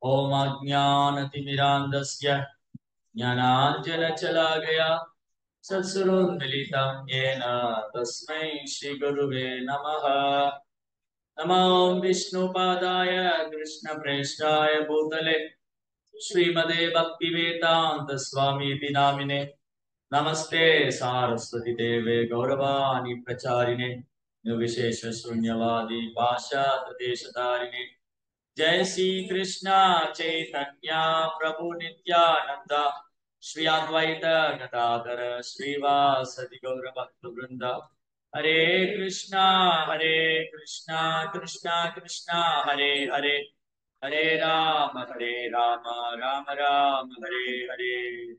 ॐ अज्ञानतिमिरान्धस्य ज्ञानाञ्जनशलाकया सत्सुरोन्मिलितं येन तस्मै श्रीगुरुवे नमः नमो विष्णुपादाय कृष्णप्रेष्ठाय भूतले श्रीमदे भक्तिवेदान्तस्वामीति नामिने नमस्ते सारस्वती देवे गौरवाणी प्रचारिणे निर्विशेष शून्यवादी भाषा प्रदेशधारिणे जय श्री कृष्ण चैतन्य प्रभु नित्यानंद श्री अद्वैत गदाधर श्रीवासदि गौर भक्त वृंद हरे कृष्णा हरे कृष्णा कृष्णा कृष्णा हरे हरे हरे राम हरे राम राम राम हरे हरे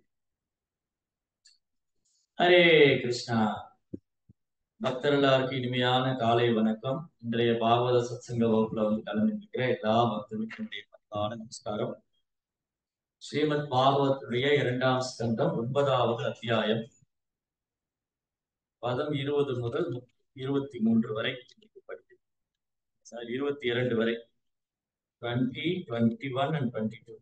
ஹரே கிருஷ்ணா பக்தர்களுக்கு இனிமையான காலை வணக்கம் இன்றைய பாகவத சத்சங்க வகுப்புல வந்து கலந்துருக்கிற எல்லா பக்தர்களுக்கும் என்னுடைய பண்பான நமஸ்காரம் ஸ்ரீமத் பாகவத்துடைய இரண்டாம் ஸ்கந்தம் ஒன்பதாவது அத்தியாயம் பதம் இருபது முதல் இருபத்தி மூன்று வரை படிக்கிறேன் இருபத்தி இரண்டு வரை twenty twenty one and twenty two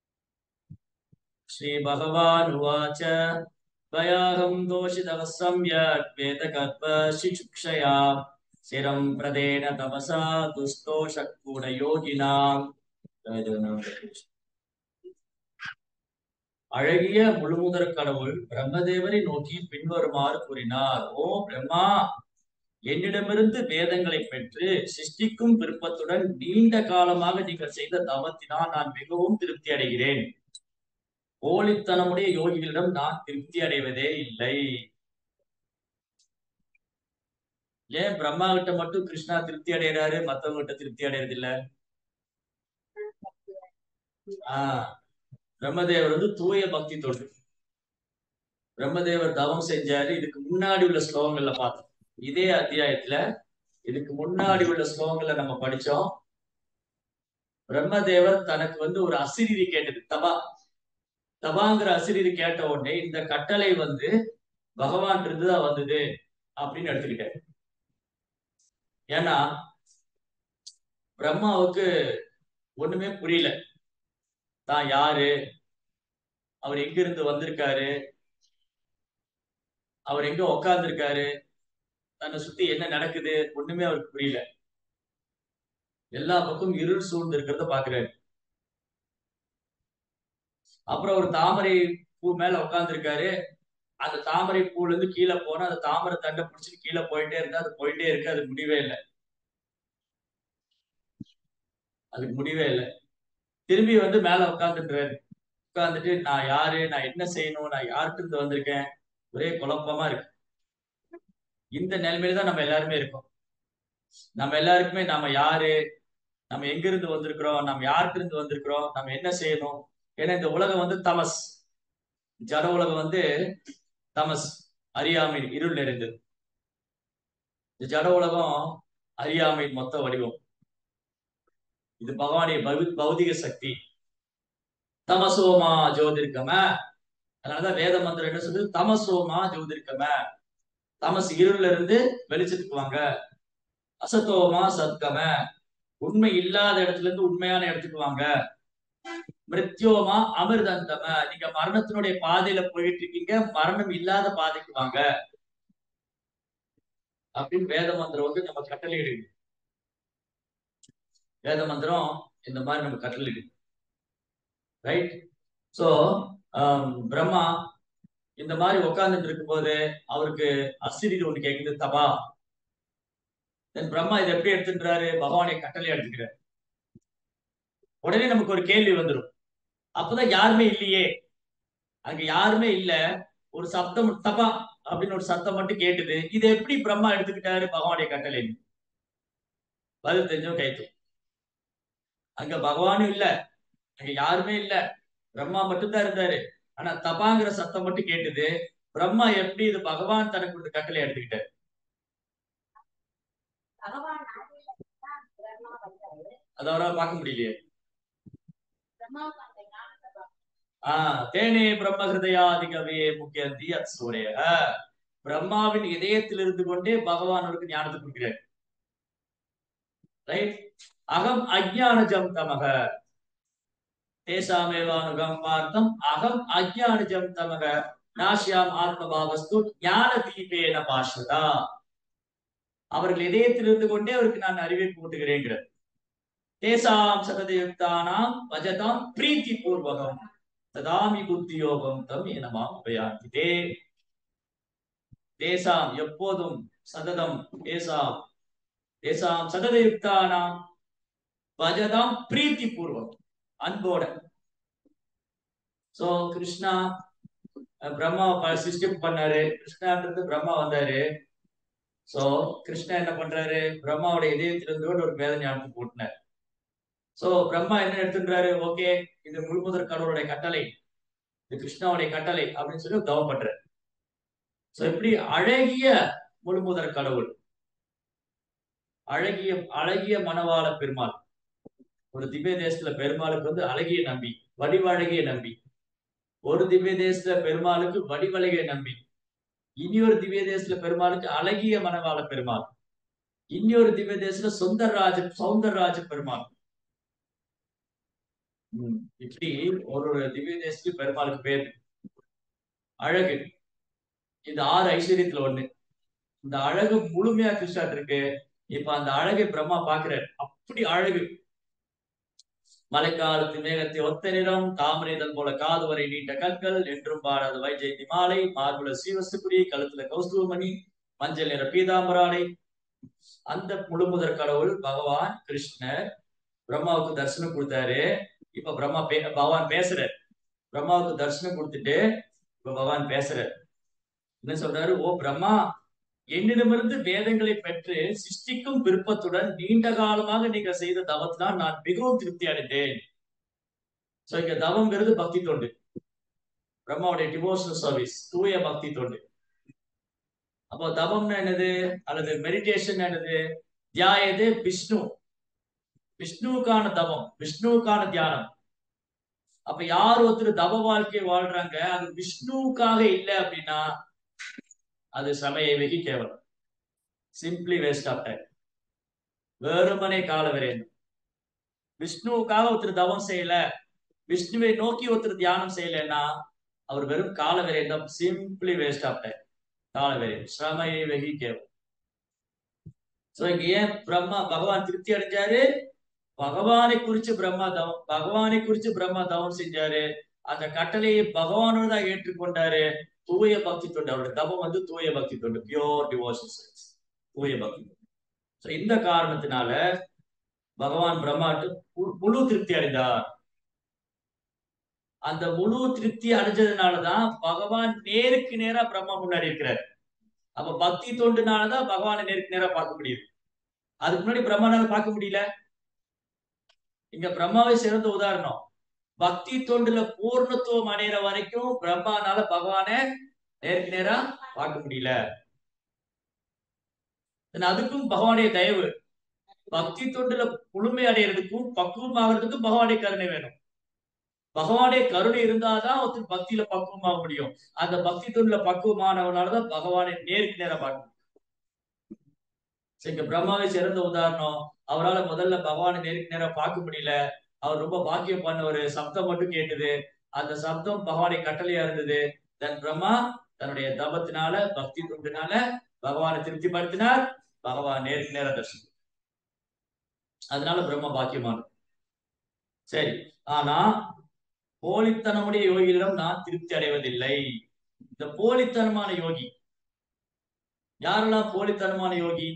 ஸ்ரீ பகவான் உவாச்ச त्वयाहं दोषितः सम्यक् वेदगर्भशिक्षया शिरं प्रदेन तमसा दुस्तोषக்கூடயோகினாம் அழகிய முழுமுதற் கடவுள் பிரம்மதேவரை நோக்கி பின்வருமாறு கூறினார் ஓ பிரம்மா என்னிடமிருந்து வேதங்களை பெற்று சிருஷ்டிக்கும் விருப்பத்துடன் நீண்ட காலமாக நீங்கள் செய்த தவத்தினால் நான் மிகவும் திருப்தி அடைகிறேன் போலித்தனமுடைய யோகிகளிடம் நான் திருப்தி அடைவதே இல்லை ஏன் பிரம்மா கிட்ட மட்டும் கிருஷ்ணா திருப்தி அடைகிறாரு மத்தவங்க கிட்ட திருப்தி அடையறது இல்ல ஆஹ் பிரம்மதேவர் வந்து தூய பக்தி தொண்டு பிரம்மதேவர் தவம் செஞ்சாரு இதுக்கு முன்னாடி உள்ள ஸ்லோகங்கள்ல பார்த்தோம் இதே அத்தியாயத்துல இதுக்கு முன்னாடி உள்ள ஸ்லோகங்கள்ல நம்ம படிச்சோம் பிரம்மதேவர் தனக்கு வந்து ஒரு அசிரிதி கேட்டது தபா தபாங்கிற அசிரியர் கேட்ட உடனே இந்த கட்டளை வந்து பகவான் இருந்துதான் வந்தது அப்படின்னு எடுத்துக்கிட்டாரு ஏன்னா பிரம்மாவுக்கு ஒண்ணுமே புரியல தான் யாரு அவர் எங்க இருந்து வந்திருக்காரு அவர் எங்க உக்காந்துருக்காரு தன்னை சுத்தி என்ன நடக்குது ஒண்ணுமே அவருக்கு புரியல எல்லா பக்கம் இருள் சூழ்ந்து இருக்கிறத பாக்குறாரு அப்புறம் ஒரு தாமரை பூ மேல உட்காந்துருக்காரு அந்த தாமரை பூல இருந்து கீழே போனா அந்த தாமரை தண்டை பிடிச்சிட்டு கீழே போயிட்டே இருந்தா அது போயிட்டே இருக்கு அதுக்கு முடிவே இல்லை அதுக்கு முடிவே இல்லை திரும்பி வந்து மேல உட்காந்துட்டுறாரு உட்காந்துட்டு நான் யாரு நான் என்ன செய்யணும் நான் யாருக்கு இருந்து வந்திருக்கேன் ஒரே குழப்பமா இருக்கு இந்த நிலைமையில தான் நம்ம எல்லாருமே இருக்கோம் நம்ம எல்லாருக்குமே நம்ம யாரு நம்ம எங்க இருந்து வந்திருக்கிறோம் நம்ம யாருக்கு இருந்து வந்திருக்கிறோம் நம்ம என்ன செய்யணும் ஏன்னா இந்த உலகம் வந்து தமஸ் ஜட உலகம் வந்து தமஸ் அறியாமை இருள் நிறைந்தது இந்த ஜட உலகம் அறியாமை மொத்த வடிவம் இது பகவானுடைய பௌதிக சக்தி தமசோமா ஜோதிர்கம அதனாலதான் வேத மந்திரம் என்ன சொல்றது தமசோமா ஜோதிர்கம தமஸ் இருள்ல இருந்து வெளிச்சத்துக்கு வாங்க அசத்தோமா சத்கம உண்மை இல்லாத இடத்துல இருந்து உண்மையான இடத்துக்கு வாங்க மிருத்யோமா அமிர்தந்தம நீங்க மரணத்தினுடைய பாதையில போயிட்டு இருக்கீங்க மரணம் இல்லாத பாதைக்கு வாங்க அப்படின்னு வேத மந்திரம் வந்து நம்ம கட்டளையிடுது வேத மந்திரம் இந்த மாதிரி நம்ம கட்டளையிடுது ரைட் சோ பிரம்மா இந்த மாதிரி உட்கார்ந்துட்டு இருக்கும் போது அவருக்கு அசிரிது ஒண்ணு கேக்குது தபா தென் பிரம்மா இதை எப்படி எடுத்துன்றாரு பகவானை கட்டளை எடுத்துக்கிறார் உடனே நமக்கு ஒரு கேள்வி வந்துடும் அப்பதான் யாருமே இல்லையே அங்க யாருமே இல்ல ஒரு சப்தம் தப்பா அப்படின்னு ஒரு சத்தம் மட்டும் கேட்டுது இது எப்படி பிரம்மா எடுத்துக்கிட்டாரு பகவானுடைய கட்டளை பதில் தெரிஞ்சோம் கைத்து அங்க பகவானும் இல்ல அங்க யாருமே இல்ல பிரம்மா மட்டும்தான் இருந்தாரு ஆனா தபாங்கிற சத்தம் மட்டும் கேட்டுது பிரம்மா எப்படி இது பகவான் தனக்கு ஒரு கட்டளை எடுத்துக்கிட்டாரு அதவரா பார்க்க முடியலையே ஆஹ் தேனே பிரம்ம ஹிருதயாதிகவே முக்கியந்தி அத் சூரிய பிரம்மாவின் இதயத்தில் இருந்து கொண்டே பகவான் அவருக்கு ஞானத்தை கொடுக்கிறார் ரைட் அகம் அஜானஜம் தமக தேசாமேவானுகம்பார்த்தம் அகம் அஜ்ஞானிஜம் தமக நாஷ்யாம் ஆத்மபாவஸ்து ஞான தீபேன பாஷதா அவர்கள் இதயத்தில் இருந்து கொண்டே அவருக்கு நான் அறிவை கூட்டுகிறேங்கிறார் தேசாம் சததயுக்தானாம் பஜதாம் பிரீத்தி பூர்வகம் ததாமி புத்தியோகம் தம் எனமாம் உபயாந்திதே தேசாம் எப்போதும் சததம் தேசாம் தேசாம் சததயுக்தானாம் பஜதாம் பிரீத்தி பூர்வம் அன்போட சோ கிருஷ்ணா அஹ், பிரம்மா சிருஷ்டி பண்ணாரு கிருஷ்ணான்றது பிரம்மா வந்தாரு சோ கிருஷ்ணா என்ன பண்றாரு பிரம்மாவோட இதயத்திலிருந்து ஒரு வேத ஞானத்தை கூட்டினார் சோ பிரம்மா என்ன எடுத்துன்றாரு ஓகே இது முழுமுதற் கடவுளுடைய கட்டளை இது கிருஷ்ணாவுடைய கட்டளை அப்படின்னு சொல்லி தவம் பண்றாரு சோ இப்படி அழகிய முழுமுதற் கடவுள் அழகிய அழகிய மணவாள பெருமாள் ஒரு திவ்ய தேசத்துல பெருமாளுக்கு வந்து அழகிய நம்பி வடிவழகிய நம்பி ஒரு திவ்ய தேசத்துல பெருமாளுக்கு வடிவழகிய நம்பி இனி ஒரு திவ்ய தேசத்துல பெருமாளுக்கு அழகிய மணவாள பெருமாள் இன்னொரு திவ்ய தேசத்துல சுந்தரராஜ சௌந்தரராஜ பெருமாள் உம் இப்படி ஒரு ஒரு திவ்ய தேசத்துக்கு பெருமாளுக்கு பேர் அழகு இது ஆறு ஐஸ்வர்யத்துல ஒண்ணு இந்த அழகு முழுமையா கிருஷ்ணாட் இருக்கு இப்ப அந்த அழகை பிரம்மா பாக்குறாரு அப்படி அழகு மழைக்காலத்து மேகத்தை ஒத்த நிறம் தாமரைதல் போல காது வரை நீண்ட கற்கள் என்றும் பாடாத வைஜெயந்தி மாலை மார்புல சீவசுக்குடி கழுத்துல கௌஸ்துவமணி மஞ்சள் நிற பீதாம்பராடை அந்த முழுமுதற் கடவுள் பகவான் கிருஷ்ணர் பிரம்மாவுக்கு தரிசனம் கொடுத்தாரு இப்ப பிரம்மா பே பகவான் பேசுறார் பிரம்மாவுக்கு தரிசனம் கொடுத்துட்டு இப்ப பகவான் பேசுறார் என்ன சொல்றாரு ஓ பிரம்மா என்னிடமிருந்து வேதங்களை பெற்று சிருஷ்டிக்கும் விருப்பத்துடன் நீண்ட காலமாக நீங்க செய்த தவத்தினால் நான் மிகவும் திருப்தி அடைந்தேன் சோ இங்க தவங்கிறது பக்தி தொண்டு பிரம்மாவுடைய டிவோஷனல் சர்வீஸ் தூய பக்தி தொண்டு அப்போ தவம்னா என்னது அல்லது மெடிடேஷன் என்னது தியாயது விஷ்ணு விஷ்ணுவுக்கான தவம் விஷ்ணுவுக்கான தியானம் அப்ப யார் ஒருத்தர் தவ வாழ்க்கை வாழ்றாங்க அது விஷ்ணுவுக்காக இல்லை அப்படின்னா அது சமய வெகி கேவலம் சிம்பிளி வேஸ்ட் ஆஃப் டைம் வெறுமனே கால விரேந்தம் விஷ்ணுவுக்காக ஒருத்தர் தவம் செய்யல விஷ்ணுவை நோக்கி ஒருத்தர் தியானம் செய்யலைன்னா அவர் வெறும் கால விரேந்தம் சிம்பிளி வேஸ்ட் ஆஃப் டைம் கால விரேந்தம் சமய வெகி கேவலம் சோ இங்க ஏன் பிரம்மா பகவான் திருப்தி அடைஞ்சாரு பகவானை குறிச்சு பிரம்மா தவம் பகவானை குறிச்சு பிரம்மா தவம் செஞ்சாரு அந்த கட்டளையை பகவானோட தான் ஏற்றுக்கொண்டாரு தூய பக்தி தொண்டு அவருடைய தவம் வந்து தூய பக்தி தொண்டு பியோர் டிவோஷன் தூய பக்தி சோ இந்த காரணத்தினால பகவான் பிரம்மாட்டு மு- முழு திருப்தி அடைந்தார் அந்த முழு திருப்தி அடைஞ்சதுனாலதான் பகவான் நேருக்கு நேரா பிரம்மா முன்னாடி இருக்கிறார் அப்ப பக்தி தொண்டுனாலதான் பகவானை நேருக்கு நேரா பார்க்க முடியுது அதுக்கு முன்னாடி பிரம்மானால பார்க்க முடியல இங்க பிரம்மாவை சிறந்த உதாரணம் பக்தி தொண்டுல பூர்ணத்துவம் அடைகிற வரைக்கும் பிரம்மானால பகவானை நேருக்கு நேரா பார்க்க முடியல then அதுக்கும் பகவானுடைய தயவு பக்தி தொண்டுல முழுமை அடைகிறதுக்கும் பக்குவம் ஆகிறதுக்கும் பகவானுடைய கருணை வேணும் பகவானுடைய கருணை இருந்தாதான் ஒருத்தர் பக்தியில பக்குவமாக முடியும் அந்த பக்தி தொண்டுல பக்குவமானவனாலதான் பகவானை நேருக்கு நேரா பார்க்க முடியும் சரி, இங்க பிரம்மாவை சிறந்த உதாரணம் அவரால முதல்ல பகவானை நேருக்கு நேரா பார்க்க முடியல அவர் ரொம்ப பாக்கியம் பண்ண ஒரு சப்தம் மட்டும் கேட்டது அந்த சப்தம் பகவானை கட்டளையா இருந்தது தென் பிரம்மா தன்னுடைய தபத்தினால பக்தி தொண்டினால பகவானை திருப்திப்படுத்தினார் பகவான் நேருக்கு நேரா தரிசனம் அதனால பிரம்ம பாக்கியமான சரி ஆனா போலித்தனமுடைய யோகிகளிடம் நான் திருப்தி அடைவதில்லை இந்த போலித்தனமான யோகி யாரெல்லாம் போலித்தனமான யோகி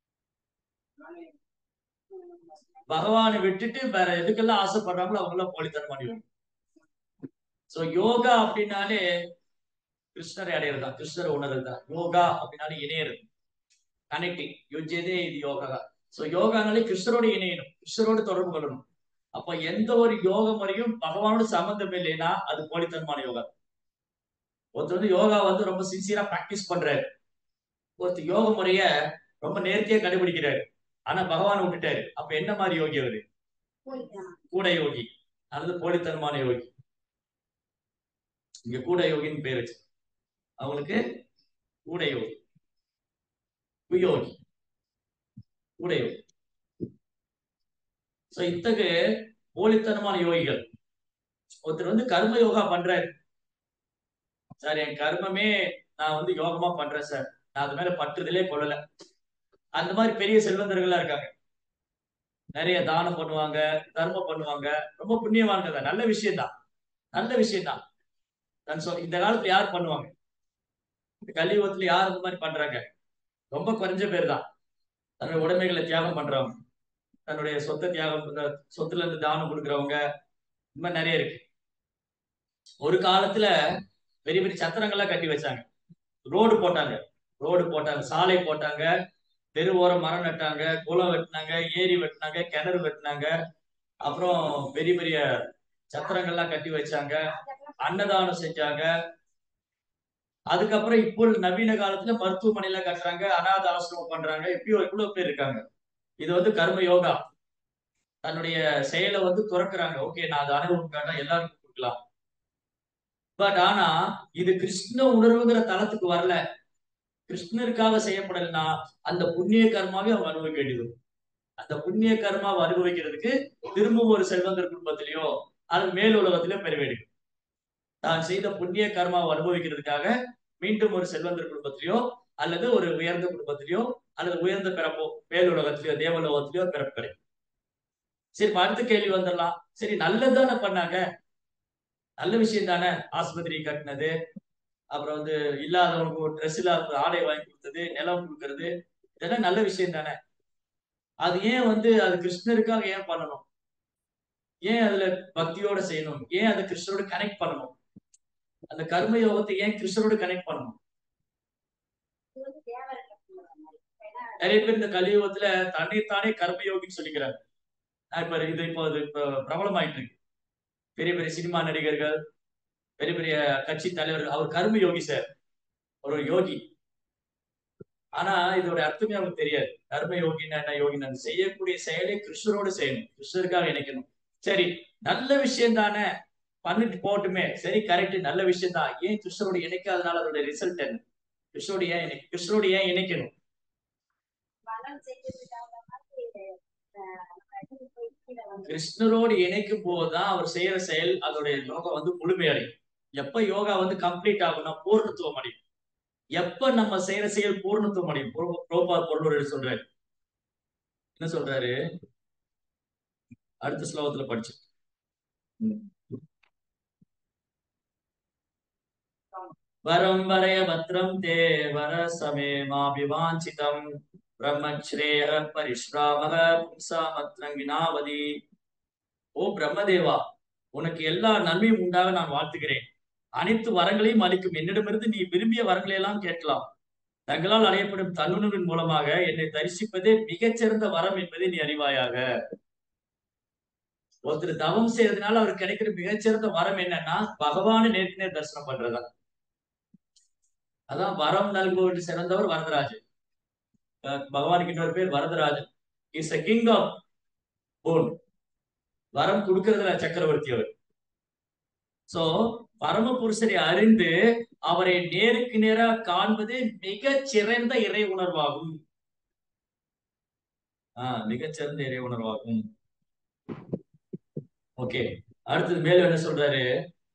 பகவானை விட்டுட்டு வேற எதுக்கெல்லாம் ஆசைப்படுறாங்களோ அவங்க எல்லாம் போலித்தனமான யோகி சோ யோகா அப்படின்னாலே கிருஷ்ணரை அடையிறது தான் கிருஷ்ணரை உணர்றது தான் யோகா அப்படின்னாலே இணையறது கனெக்டிங் யுஜ்யதே இது யோகா சோ யோகானாலே கிருஷ்ணரோட இணையணும் கிருஷ்ணரோட தொடர்பு கொள்ளணும் அப்ப எந்த ஒரு யோக முறையும் பகவானோட சம்பந்தம் இல்லைன்னா அது போலித்தனமான யோகா ஒருத்தர் வந்து யோகா வந்து ரொம்ப சின்சியரா பிராக்டிஸ் பண்றாரு ஒருத்தர் யோக முறைய ரொம்ப நேர்த்தியா கடைபிடிக்கிறாரு ஆனா பகவான் விட்டுட்டாரு அப்ப என்ன மாதிரி யோகி அவரு கூட யோகி அல்லது போலித்தனமான யோகி இங்க கூட யோகின்னு பேர் வச்சு அவங்களுக்கு கூட யோகி குயோகி கூட யோகி சோ இத்தகு போலித்தனமான யோகிகள் ஒருத்தர் வந்து கர்ம யோகா பண்றாரு சார் என் கர்மமே நான் வந்து யோகமா பண்றேன் சார் நான் அது மேல பற்றுதலே கொள்ளல அந்த மாதிரி பெரிய செல்வந்தர்களா இருக்காங்க நிறைய தானம் பண்ணுவாங்க தர்மம் பண்ணுவாங்க ரொம்ப புண்ணியவான்கள் தான் நல்ல விஷயம் தான் நல்ல விஷயம் தான் நான் சொல் இந்த காலத்துல யார் பண்ணுவாங்க இந்த கலியுகத்துல யார் இந்த மாதிரி பண்றாங்க ரொம்ப குறைஞ்ச பேர் தான் தன்னுடைய உடைமைகளை தியாகம் பண்றவங்க தன்னுடைய சொத்தை தியாகம் இந்த சொத்துல இருந்து தானம் கொடுக்குறவங்க இந்த மாதிரி நிறைய இருக்கு ஒரு காலத்துல பெரிய பெரிய சத்திரங்கள்லாம் கட்டி வச்சாங்க ரோடு போட்டாங்க ரோடு போட்டாங்க சாலை போட்டாங்க தெரு ஓரம் மரம் நட்டாங்க குளம் வெட்டினாங்க ஏரி வெட்டினாங்க கிணறு வெட்டினாங்க அப்புறம் பெரிய பெரிய சத்திரங்கள்லாம் கட்டி வச்சாங்க அன்னதானம் செஞ்சாங்க அதுக்கப்புறம் இப்போ நவீன காலத்துல மருத்துவமனையில கட்டுறாங்க அனாத ஆசிரமம் பண்றாங்க இப்படியோ இவ்வளவு பேர் இருக்காங்க இது வந்து கர்ம யோகா தன்னுடைய செயலை வந்து துறக்குறாங்க ஓகே நான் அதை அனுபவம் எல்லாருக்கும் கொடுக்கலாம் பட் ஆனா இது கிருஷ்ண உணர்வுங்கிற தளத்துக்கு வரல கிருஷ்ணருக்காக செய்யப்படலைன்னா அந்த புண்ணிய கர்மாவே அவங்க அனுபவிக்க வேண்டியது அந்த புண்ணிய கர்மாவை அனுபவிக்கிறதுக்கு திரும்பவும் ஒரு செல்வந்தர் குடும்பத்திலேயோ அல்லது மேல் உலகத்திலேயோ பெற வேண்டும் தான் செய்த புண்ணிய கர்மாவை அனுபவிக்கிறதுக்காக மீண்டும் ஒரு செல்வந்தர் குடும்பத்திலேயோ அல்லது ஒரு உயர்ந்த குடும்பத்திலேயோ அல்லது உயர்ந்த பிறப்போ மேல் உலகத்திலேயோ தேவலோகத்திலேயோ பிறப்பு கிடைக்கும் சரி இப்ப அடுத்த கேள்வி வந்துடலாம் சரி நல்லதுதானே பண்ணாங்க நல்ல விஷயம் தானே ஆஸ்பத்திரி கட்டினது அப்புறம் வந்து இல்லாதவங்களுக்கு ஒரு ட்ரெஸ் இல்லாத ஆடை வாங்கி கொடுத்தது நிலம் கொடுக்கறது இதெல்லாம் நல்ல விஷயம் தானே அது ஏன் வந்து அது கிருஷ்ணருக்காக ஏன் பண்ணணும் ஏன் அதுல பக்தியோட செய்யணும் ஏன் அதை கிருஷ்ணரோட கனெக்ட் பண்ணணும் அந்த கர்ம யோகத்தை ஏன் கிருஷ்ணரோட கனெக்ட் பண்ணணும் நிறைய பேர் இந்த கலியுகத்துல தன்னைத்தானே கர்மயோகின்னு சொல்லிக்கிறாங்க நான் இப்ப இது இப்போ இது இப்போ பிரபலமாயிட்டு இருக்கு பெரிய பெரிய சினிமா நடிகர்கள் பெரிய பெரிய கட்சி தலைவர்கள் அவர் கர்ம யோகி சார் ஒரு யோகி ஆனா இதோட அர்த்தமே அவருக்கு தெரியாது கர்ம யோகின்னா என்ன யோகினா செய்யக்கூடிய செயலை கிருஷ்ணரோடு செய்யணும் கிருஷ்ணருக்காக இணைக்கணும் சரி நல்ல விஷயம் தானே பண்ணிட்டு போட்டுமே சரி கரெக்ட் நல்ல விஷயம் தான் ஏன் கிருஷ்ணரோட இணைக்காதனால அதோட ரிசல்ட் என்ன கிருஷ்ணரோட ஏன் இணை கிருஷ்ணரோட ஏன் இணைக்கணும் கிருஷ்ணரோடு இணைக்கும் போதுதான் அவர் செய்யற செயல் அதோடைய யோகா வந்து முழுமையடையும் எப்ப யோகா வந்து கம்ப்ளீட் ஆகும்னா பூர்ணத்துவம் அடையும் எப்ப நம்ம செய்யற செயல் பூர்ணத்துவம் அடையும் புரோபா பொருள் சொல்றாரு என்ன சொல்றாரு அடுத்த ஸ்லோகத்துல படிச்சு வரம் வரைய பத்ரம் தே வர சமே மாபிவாஞ்சிதம் பிரம்மஸ்ரேய பரிஸ்ராமக பும்சாமத்ரம் வினாவதி ஓ பிரம்மதேவா உனக்கு எல்லா நன்மையும் உண்டாக நான் வாழ்த்துகிறேன் அனைத்து வரங்களையும் அளிக்கும் என்னிடமிருந்து நீ விரும்பிய வரங்களை எல்லாம் கேட்கலாம் தங்களால் அடையப்படும் தன்னுணர்வின் மூலமாக என்னை தரிசிப்பதே மிகச்சிறந்த வரம் என்பதை நீ அறிவாயாக ஒருத்தர் தவம் செய்யறதுனால அவருக்கு கிடைக்கிற மிகச்சிறந்த வரம் என்னன்னா பகவானை நேருக்கு நேர் தரிசனம் பண்றதா அதான் வரம் நல்குவது சிறந்தவர் வரதராஜன் பகவானுக்கு இன்னொரு பேர் Varadarajan is a king of boon வரம் கொடுக்கறதுல சக்கரவர்த்தி அவர் சோ பரமபுருஷரை அறிந்து அவரை நேருக்கு நேராக காண்பது மிக சிறந்த இறை உணர்வாகும் ஆஹ் மிகச்சிறந்த இறை உணர்வாகும் ஓகே அடுத்தது மேலும் என்ன சொல்றாரு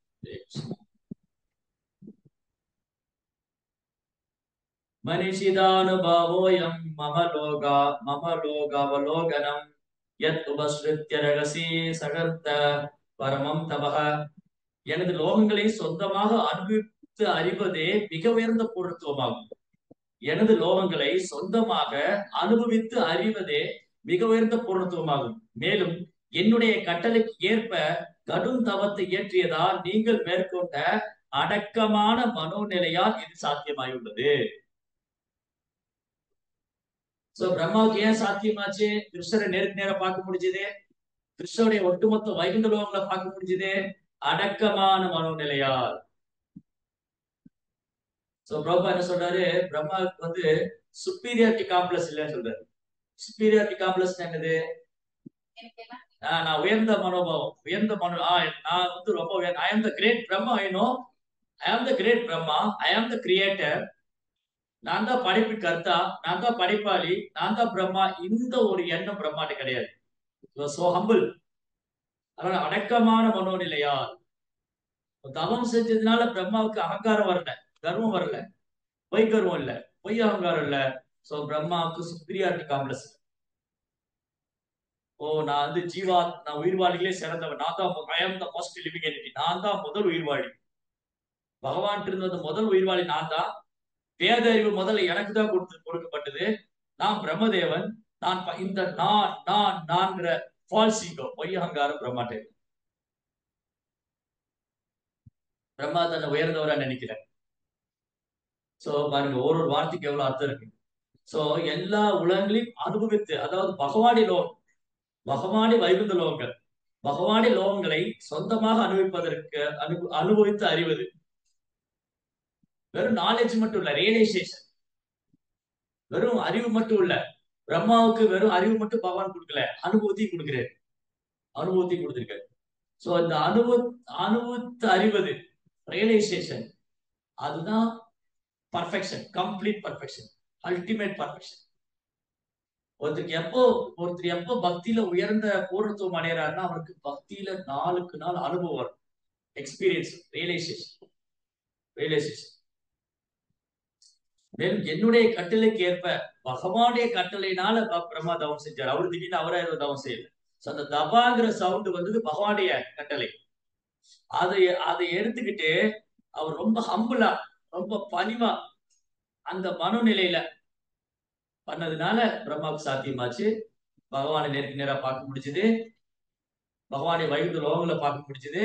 மனிஷிதானுபாவோயம் மம லோகா மம லோகாவலோகனம் யத் உபஸ்ருத்திய ரகசி சகர்த்த பரமம் தபக எனது லோகங்களை சொந்தமாக அனுபவித்து அறிவதே மிக உயர்ந்த பூர்ணத்துவமாகும் எனது லோகங்களை சொந்தமாக அனுபவித்து அறிவதே மிக உயர்ந்த பூர்ணத்துவமாகும் மேலும் என்னுடைய கட்டளைக்கு ஏற்ப கடும் தவத்தை இயற்றியதால் நீங்கள் மேற்கொண்ட அடக்கமான மனோநிலையால் இது சாத்தியமாயுள்ளது சோ பிரம்மாவுக்கு ஏன் சாத்தியமாச்சு கிருஷ்ணரை நேருக்கு நேரம் பார்க்க முடிஞ்சது கிருஷ்ணருடைய ஒட்டுமொத்த வைகுண்ட லோகங்களை பார்க்க முடிஞ்சது அடக்கமான மனோநிலையால் சோ பிரபா என்ன சொல்றாரு பிரம்மாவுக்கு வந்து சுப்பீரியாரிட்டி காம்ப்ளெக்ஸ் இல்லைன்னு சொல்றாரு சுப்பீரியாரிட்டி காம்ப்ளெக்ஸ் என்னது ஆஹ் நான் உயர்ந்த மனோபாவம் உயர்ந்த மனோ ஆஹ் நான் வந்து ரொம்ப ஐ ஆம் த கிரேட் பிரம்மா ஐனோ ஐ ஆம் த கிரேட் பிரம்மா ஐ ஆம் த கிரியேட்டர் நான் தான் படைப்பு கர்த்தா நான் தான் படைப்பாளி நான் தான் பிரம்மா இந்த ஒரு எண்ணம் பிரம்மாட்ட கிடையாது சோ ஹம்பிள் அதனால அடக்கமான மனோநிலையால் தவம் செஞ்சதுனால பிரம்மாவுக்கு அகங்காரம் வரல கர்வம் வரல பொய் கர்வம் இல்ல பொய் அகங்காரம் இல்ல சோ பிரம்மாவுக்கு சுப்ரியாரிட்டி காம்ப்ளெக்ஸ் ஓ நான் வந்து ஜீவா நான் உயிர்வாளிகளே சிறந்தவன் நான் தான் ஐ ஆம் த ஃபர்ஸ்ட் லிவிங் என்டிட்டி நான் தான் முதல் உயிர்வாளி பகவான் இருந்த முதல் உயிர்வாளி நான் தான் வேத அறிவு முதல்ல எனக்கு தான் கொடுத்து கொடுக்கப்பட்டது நான் பிரம்மதேவன் நான் ப- இந்த நான் நான் நான்கிற ஃபால்ஸ் ஈகோ பொய் அகங்காரம் பிரம்மாட்டே பிரம்மா தன்னை உயர்ந்தவரா நினைக்கிறேன் சோ பாருங்க ஒரு ஒரு வார்த்தைக்கு எவ்வளவு அர்த்தம் இருக்கு சோ எல்லா உலகங்களையும் அனுபவித்து அதாவது பகவானி லோகம் பகவானி வைகுந்த லோகங்கள் பகவானி லோகங்களை சொந்தமாக அனுபவிப்பதற்கு அனு அனுபவித்து அறிவது வெறும் நாலேஜ் மட்டும் இல்ல ரியலைசேஷன் வெறும் அறிவு மட்டும் இல்ல பிரம்மாவுக்கு வெறும் அறிவு மட்டும் பகவான் கொடுக்கல அனுபவத்தையும் கொடுக்கிறார் அனுபவத்தையும் கொடுத்திருக்காரு சோ இந்த அனுபவ அனுபவித்து அறிவது ரியலைசேஷன் அதுதான் perfection complete perfection ultimate perfection ஒருத்தருக்கு எப்போ ஒருத்தர் எப்போ பக்தியில உயர்ந்த பூர்ணத்துவம் அடையறாருன்னா அவருக்கு பக்தியில நாளுக்கு நாள் அனுபவம் வரும் எக்ஸ்பீரியன்ஸ் ரியலைசேஷன் ரியலைசேஷன் மேலும் என்னுடைய கட்டளைக்கு ஏற்ப பகவானுடைய கட்டளையினால ப- பிரம்மா தவம் செஞ்சார் அவர் திடீர்னு அவரே எதுவும் தவம் செய்யல சோ அந்த தபாங்கிற சவுண்ட் வந்தது பகவானுடைய கட்டளை அதை அதை எடுத்துக்கிட்டு அவர் ரொம்ப ஹம்பிளா ரொம்ப பணிவா அந்த மனநிலையில பண்ணதுனால பிரம்மாவுக்கு சாத்தியமாச்சு பகவானை நேருக்கு நேரா பார்க்க முடிஞ்சது பகவானை வைகுந்த லோகங்களை பார்க்க முடிஞ்சது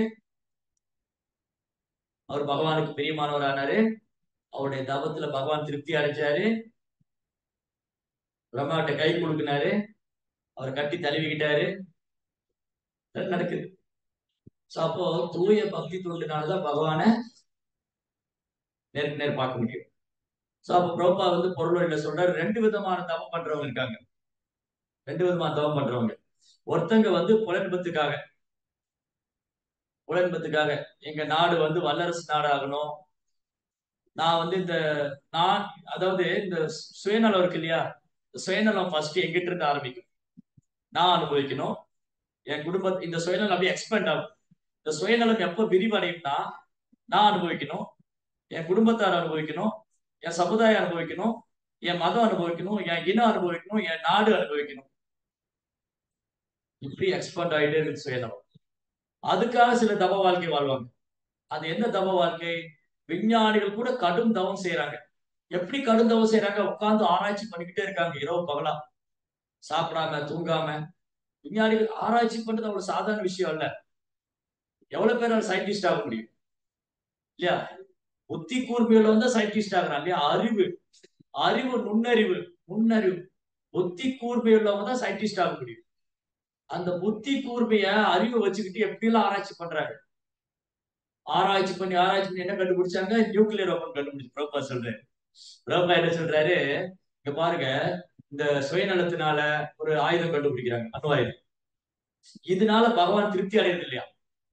அவர் பகவானுக்கு பிரியமானவர் ஆனாரு அவருடைய தவத்துல பகவான் திருப்தி அடைஞ்சாரு பிரம்மாட்ட கை கொடுக்கினாரு அவர் கட்டி தழுவிக்கிட்டாரு இதெல்லாம் நடக்குது சோ அப்போ தூய பக்தி தொண்டுனாலதான் பகவானை நேருக்கு நேர் பார்க்க முடியும் சோ அப்போ பிரபா வந்து பொருளுரையில சொல்றாரு ரெண்டு விதமான தவம் பண்றவங்க இருக்காங்க ரெண்டு விதமான தவம் பண்றவங்க ஒருத்தங்க வந்து புலன்பத்துக்காக புலன்பத்துக்காக எங்க நாடு வந்து வல்லரசு நாடாகணும் நான் வந்து இந்த நான் அதாவது இந்த சுயநலம் இருக்கு இல்லையா இந்த சுயநலம் ஃபர்ஸ்ட் எங்கிட்ட இருந்து ஆரம்பிக்கும் நான் அனுபவிக்கணும் என் குடும்ப இந்த சுயநலம் அப்படியே எக்ஸ்பெண்ட் ஆகும் இந்த சுயநலம் எப்போ விரிவடையும்னா நான் அனுபவிக்கணும் என் குடும்பத்தார் அனுபவிக்கணும் என் சமுதாயம் அனுபவிக்கணும் என் மதம் அனுபவிக்கணும் என் இனம் அனுபவிக்கணும் என் நாடு அனுபவிக்கணும் இப்படி எக்ஸ்பெண்ட் ஆயிட்டே இருக்கு சுயநலம் அதுக்காக சில தப வாழ்க்கை வாழ்வாங்க அது என்ன தப வாழ்க்கை விஞ்ஞானிகள் கூட கடும் தவம் செய்யறாங்க எப்படி கடும் தவம் செய்யறாங்க உட்கார்ந்து ஆராய்ச்சி பண்ணிக்கிட்டே இருக்காங்க இரவு பகலா சாப்பிடாம தூங்காம விஞ்ஞானிகள் ஆராய்ச்சி பண்றது அவ்வளவு சாதாரண விஷயம் இல்ல எவ்வளவு பேர் சயின்டிஸ்ட் ஆக முடியும் இல்லையா புத்தி கூர்மையில வந்து சயின்டிஸ்ட் ஆகுறான் இல்லையா அறிவு அறிவு நுண்ணறிவு நுண்ணறிவு புத்தி கூர்மை உள்ளவங்க தான் சயின்டிஸ்ட் ஆக முடியும் அந்த புத்தி கூர்மைய அறிவை வச்சுக்கிட்டு எப்படி எல்லாம் ஆராய்ச்சி பண்றாங்க ஆராய்ச்சி பண்ணி ஆராய்ச்சி பண்ணி என்ன கண்டுபிடிச்சாங்க நியூக்ளியர் வெப்பன் கண்டுபிடிச்சு பிரபா சொல்றாரு பிரபா என்ன சொல்றாரு இங்க பாருங்க இந்த சுயநலத்தினால ஒரு ஆயுதம் கண்டுபிடிக்கிறாங்க அணு ஆயுதம் இதனால பகவான் திருப்தி அடையறது இல்லையா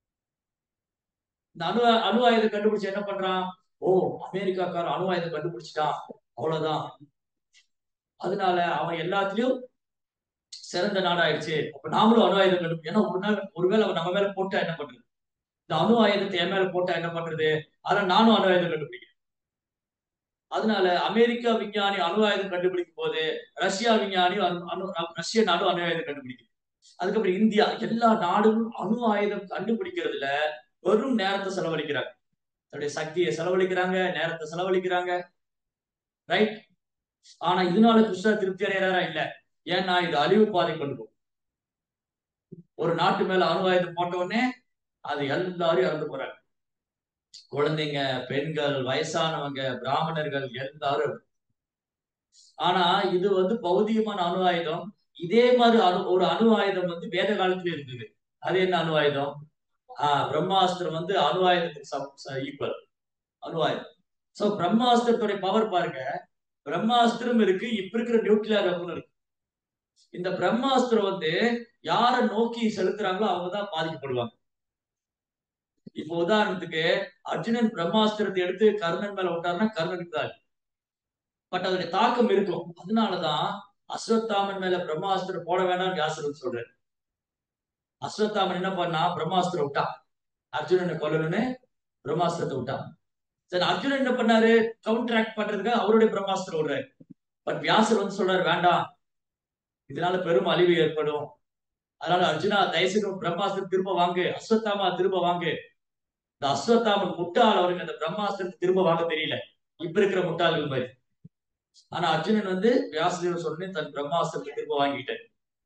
இந்த அணு அணு ஆயுதம் கண்டுபிடிச்சு என்ன பண்றான் ஓ அமெரிக்காக்கார அணு ஆயுதம் கண்டுபிடிச்சிட்டான் அவ்வளவுதான் அதனால அவன் எல்லாத்துலயும் சிறந்த நாடாயிடுச்சு அப்ப நாமளும் அணு ஆயுதம் கண்டுபிடி ஏன்னா ஒரு நாள் ஒருவேளை அவன் நம்ம மேல போட்டா என்ன பண்றது இந்த அணு ஆயுதத்தை என் மேல போட்டா என்ன பண்றது அதனால நானும் அணு ஆயுதம் கண்டுபிடிக்கிறேன் அதனால அமெரிக்கா விஞ்ஞானி அணு ஆயுதம் கண்டுபிடிக்கும் போது ரஷ்யா விஞ்ஞானி அணு அணு- ரஷ்ய நாடும் அணு ஆயுதம் கண்டுபிடிக்கும் அதுக்கப்புறம் இந்தியா எல்லா நாடுகளும் அணு ஆயுதம் கண்டுபிடிக்கிறதுல வெறும் நேரத்தை செலவழிக்கிறாங்க தன்னுடைய சக்தியை செலவழிக்கிறாங்க நேரத்தை செலவழிக்கிறாங்க ரைட் ஆனா இதனால கிருஷ்ணா திருப்தி அடைகிறாரா இல்ல ஏன்னா இது அழிவு பாதை கொண்டு போகும் ஒரு நாட்டு மேல அணு ஆயுதம் போட்ட உடனே அது எல்லாரும் இறந்து போறாங்க குழந்தைங்க பெண்கள் வயசானவங்க பிராமணர்கள் எல்லாரும் ஆனா இது வந்து பௌதிகமான அணு ஆயுதம் இதே மாதிரி அணு ஒரு அணு ஆயுதம் வந்து வேத காலத்துல இருந்தது அது என்ன அணு ஆயுதம் ஆஹ் பிரம்மாஸ்திரம் வந்து அணு ஆயுதத்துக்கு ஈக்குவல் அணு ஆயுதம் சோ பிரம்மாஸ்திரத்துடைய பவர் பாருங்க பிரம்மாஸ்திரம் இருக்கு இப்ப இருக்கிற நியூக்ளியர் வெப்பன் இருக்கு இந்த பிரம்மாஸ்திரம் வந்து யார நோக்கி செலுத்துறாங்களோ அவங்க தான் பாதிக்கப்படுவாங்க இப்போ உதாரணத்துக்கு அர்ஜுனன் பிரம்மாஸ்திரத்தை எடுத்து கர்ணன் மேல விட்டாருன்னா கர்ணனுக்கு தான் பட் அதோட தாக்கம் இருக்கும் அதனாலதான் அஸ்வத்தாமன் மேல பிரம்மாஸ்திரம் போட வேணாம்னு வியாசர் சொல்றாரு அஸ்வத்தாமன் என்ன பண்ணா பிரம்மாஸ்திரம் விட்டான் அர்ஜுனனை கொல்லணும்னு பிரம்மாஸ்திரத்தை விட்டான் சரி அர்ஜுனன் என்ன பண்ணாரு கவுண்டராக்ட் பண்றதுக்கு அவருடைய பிரம்மாஸ்திரம் விடுறாரு பட் வியாசர் வந்து சொல்றாரு வேண்டாம் இதனால பெரும் அழிவு ஏற்படும் அதனால அர்ஜுனா தயவுசெய்து பிரம்மாஸ்திரம் திரும்ப வாங்கு அஸ்வத்தாமா திரும்ப வாங்கு இந்த அஸ்வத்தாமன் முட்டாள் அவருக்கு அந்த பிரம்மாஸ்திரத்தை திரும்ப வாங்க தெரியல இப்ப இருக்கிற முட்டாள்கள் மாதிரி ஆனா அர்ஜுனன் வந்து வியாசதேவர் சொன்னே தன் பிரம்மாஸ்திரத்தை திரும்ப வாங்கிட்டார்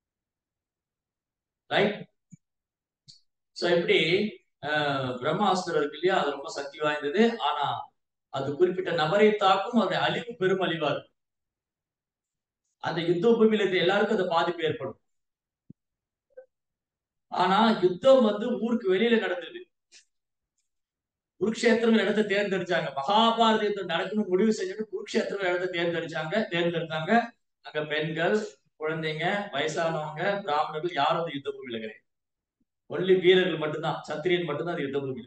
ரைட் சோ இப்படி அஹ், பிரம்மாஸ்திரம் இருக்கு இல்லையா அது ரொம்ப சக்தி வாய்ந்தது ஆனா அது குறிப்பிட்ட நபரை தாக்கும் அதோட அழிவு பெரும் அழிவா இருக்கும் அந்த யுத்த பூமியில இருக்க எல்லாருக்கும் அது பாதிப்பு ஏற்படும் ஆனா யுத்தம் வந்து ஊருக்கு வெளியில நடந்தது குருக்ஷேத்திரம் இடத்தை தேர்ந்தெடுச்சாங்க மகாபாரத யுத்தம் நடக்கணும் முடிவு செஞ்சுட்டு குருக்ஷேத்திரம் இடத்தை தேர்ந்தெடுச்சாங்க தேர்ந்தெடுத்தாங்க அங்க பெண்கள் குழந்தைங்க வயசானவங்க பிராமணர்கள் யாரும் அந்த யுத்த பூமியில கிடையாது ஒன்லி வீரர்கள் மட்டும்தான் சத்திரியன் மட்டும்தான் அந்த யுத்த பூமியில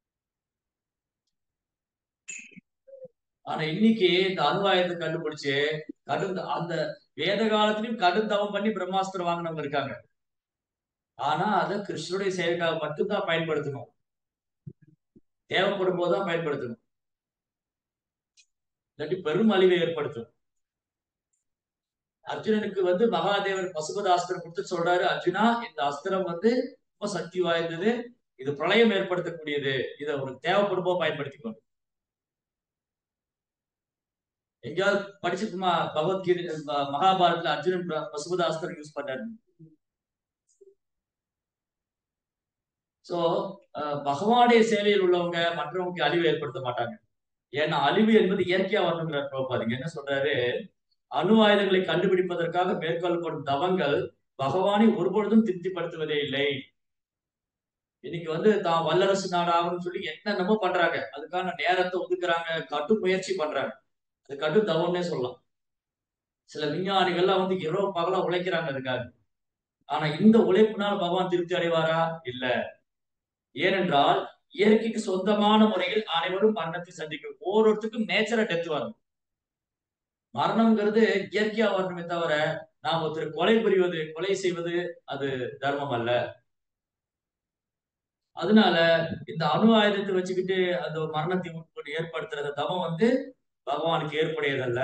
ஆனா இன்னைக்கு இந்த அணுவாயத்தை கண்டுபிடிச்சு கடும் அந்த வேத காலத்திலயும் கடும் தவம் பண்ணி பிரம்மாஸ்திரம் வாங்கினவங்க இருக்காங்க ஆனா அதை கிருஷ்ணனுடைய செயலுக்காக மட்டும்தான் பயன்படுத்தணும் தேவைப்படும் போதுதான் பயன்படுத்தணும் இல்லாட்டி பெரும் அழிவை ஏற்படுத்தும் அர்ஜுனனுக்கு வந்து மகாதேவர் பசுபத அஸ்திரம் கொடுத்து சொல்றாரு அர்ஜுனா இந்த அஸ்திரம் வந்து ரொம்ப சக்தி வாய்ந்தது இது பிரளயம் ஏற்படுத்தக்கூடியது இதை உனக்கு தேவைப்படும் போது பயன்படுத்திக்கணும் எங்கேயாவது படிச்சிருக்குமா பகவத்கீதை ம- மகாபாரதத்துல அர்ஜுனன் ப- பசுபத அஸ்திரம் யூஸ் பண்ணாரு சோ பகவானுடைய சேவையில் உள்ளவங்க மற்றவங்களுக்கு அழிவு ஏற்படுத்த மாட்டாங்க ஏன்னா அழிவு என்பது இயற்கையா வரணுங்கிறார் பிரபாதிங்க என்ன சொல்றாரு அணு ஆயுதங்களை கண்டுபிடிப்பதற்காக மேற்கொள்ளப்படும் தவங்கள் பகவானை ஒருபொழுதும் திருப்திப்படுத்துவதே இல்லை இன்னைக்கு வந்து தான் வல்லரசு நாடு ஆகணும்னு சொல்லி என்னென்னமோ பண்றாங்க அதுக்கான நேரத்தை ஒதுக்குறாங்க கடும் முயற்சி பண்றாங்க அது கடும் தவம்னே சொல்லலாம் சில விஞ்ஞானிகள்லாம் வந்து இரவு பகலா உழைக்கிறாங்க அதுக்காக ஆனா இந்த உழைப்பினால் பகவான் திருப்தி அடைவாரா இல்ல ஏனென்றால் இயற்கைக்கு சொந்தமான முறையில் அனைவரும் மரணத்தை சந்திக்கும் ஒவ்வொருத்தருக்கும் நேச்சரா டெத் வரும் மரணம்ங்கிறது இயற்கையா வரணுமே தவிர நாம் ஒருத்தர் கொலை புரிவது கொலை செய்வது அது தர்மம் அல்ல அதனால இந்த அணு ஆயுதத்தை வச்சுக்கிட்டு அந்த மரணத்தை உட்பட்டு ஏற்படுத்துற அந்த தவம் வந்து பகவானுக்கு ஏற்புடையதல்ல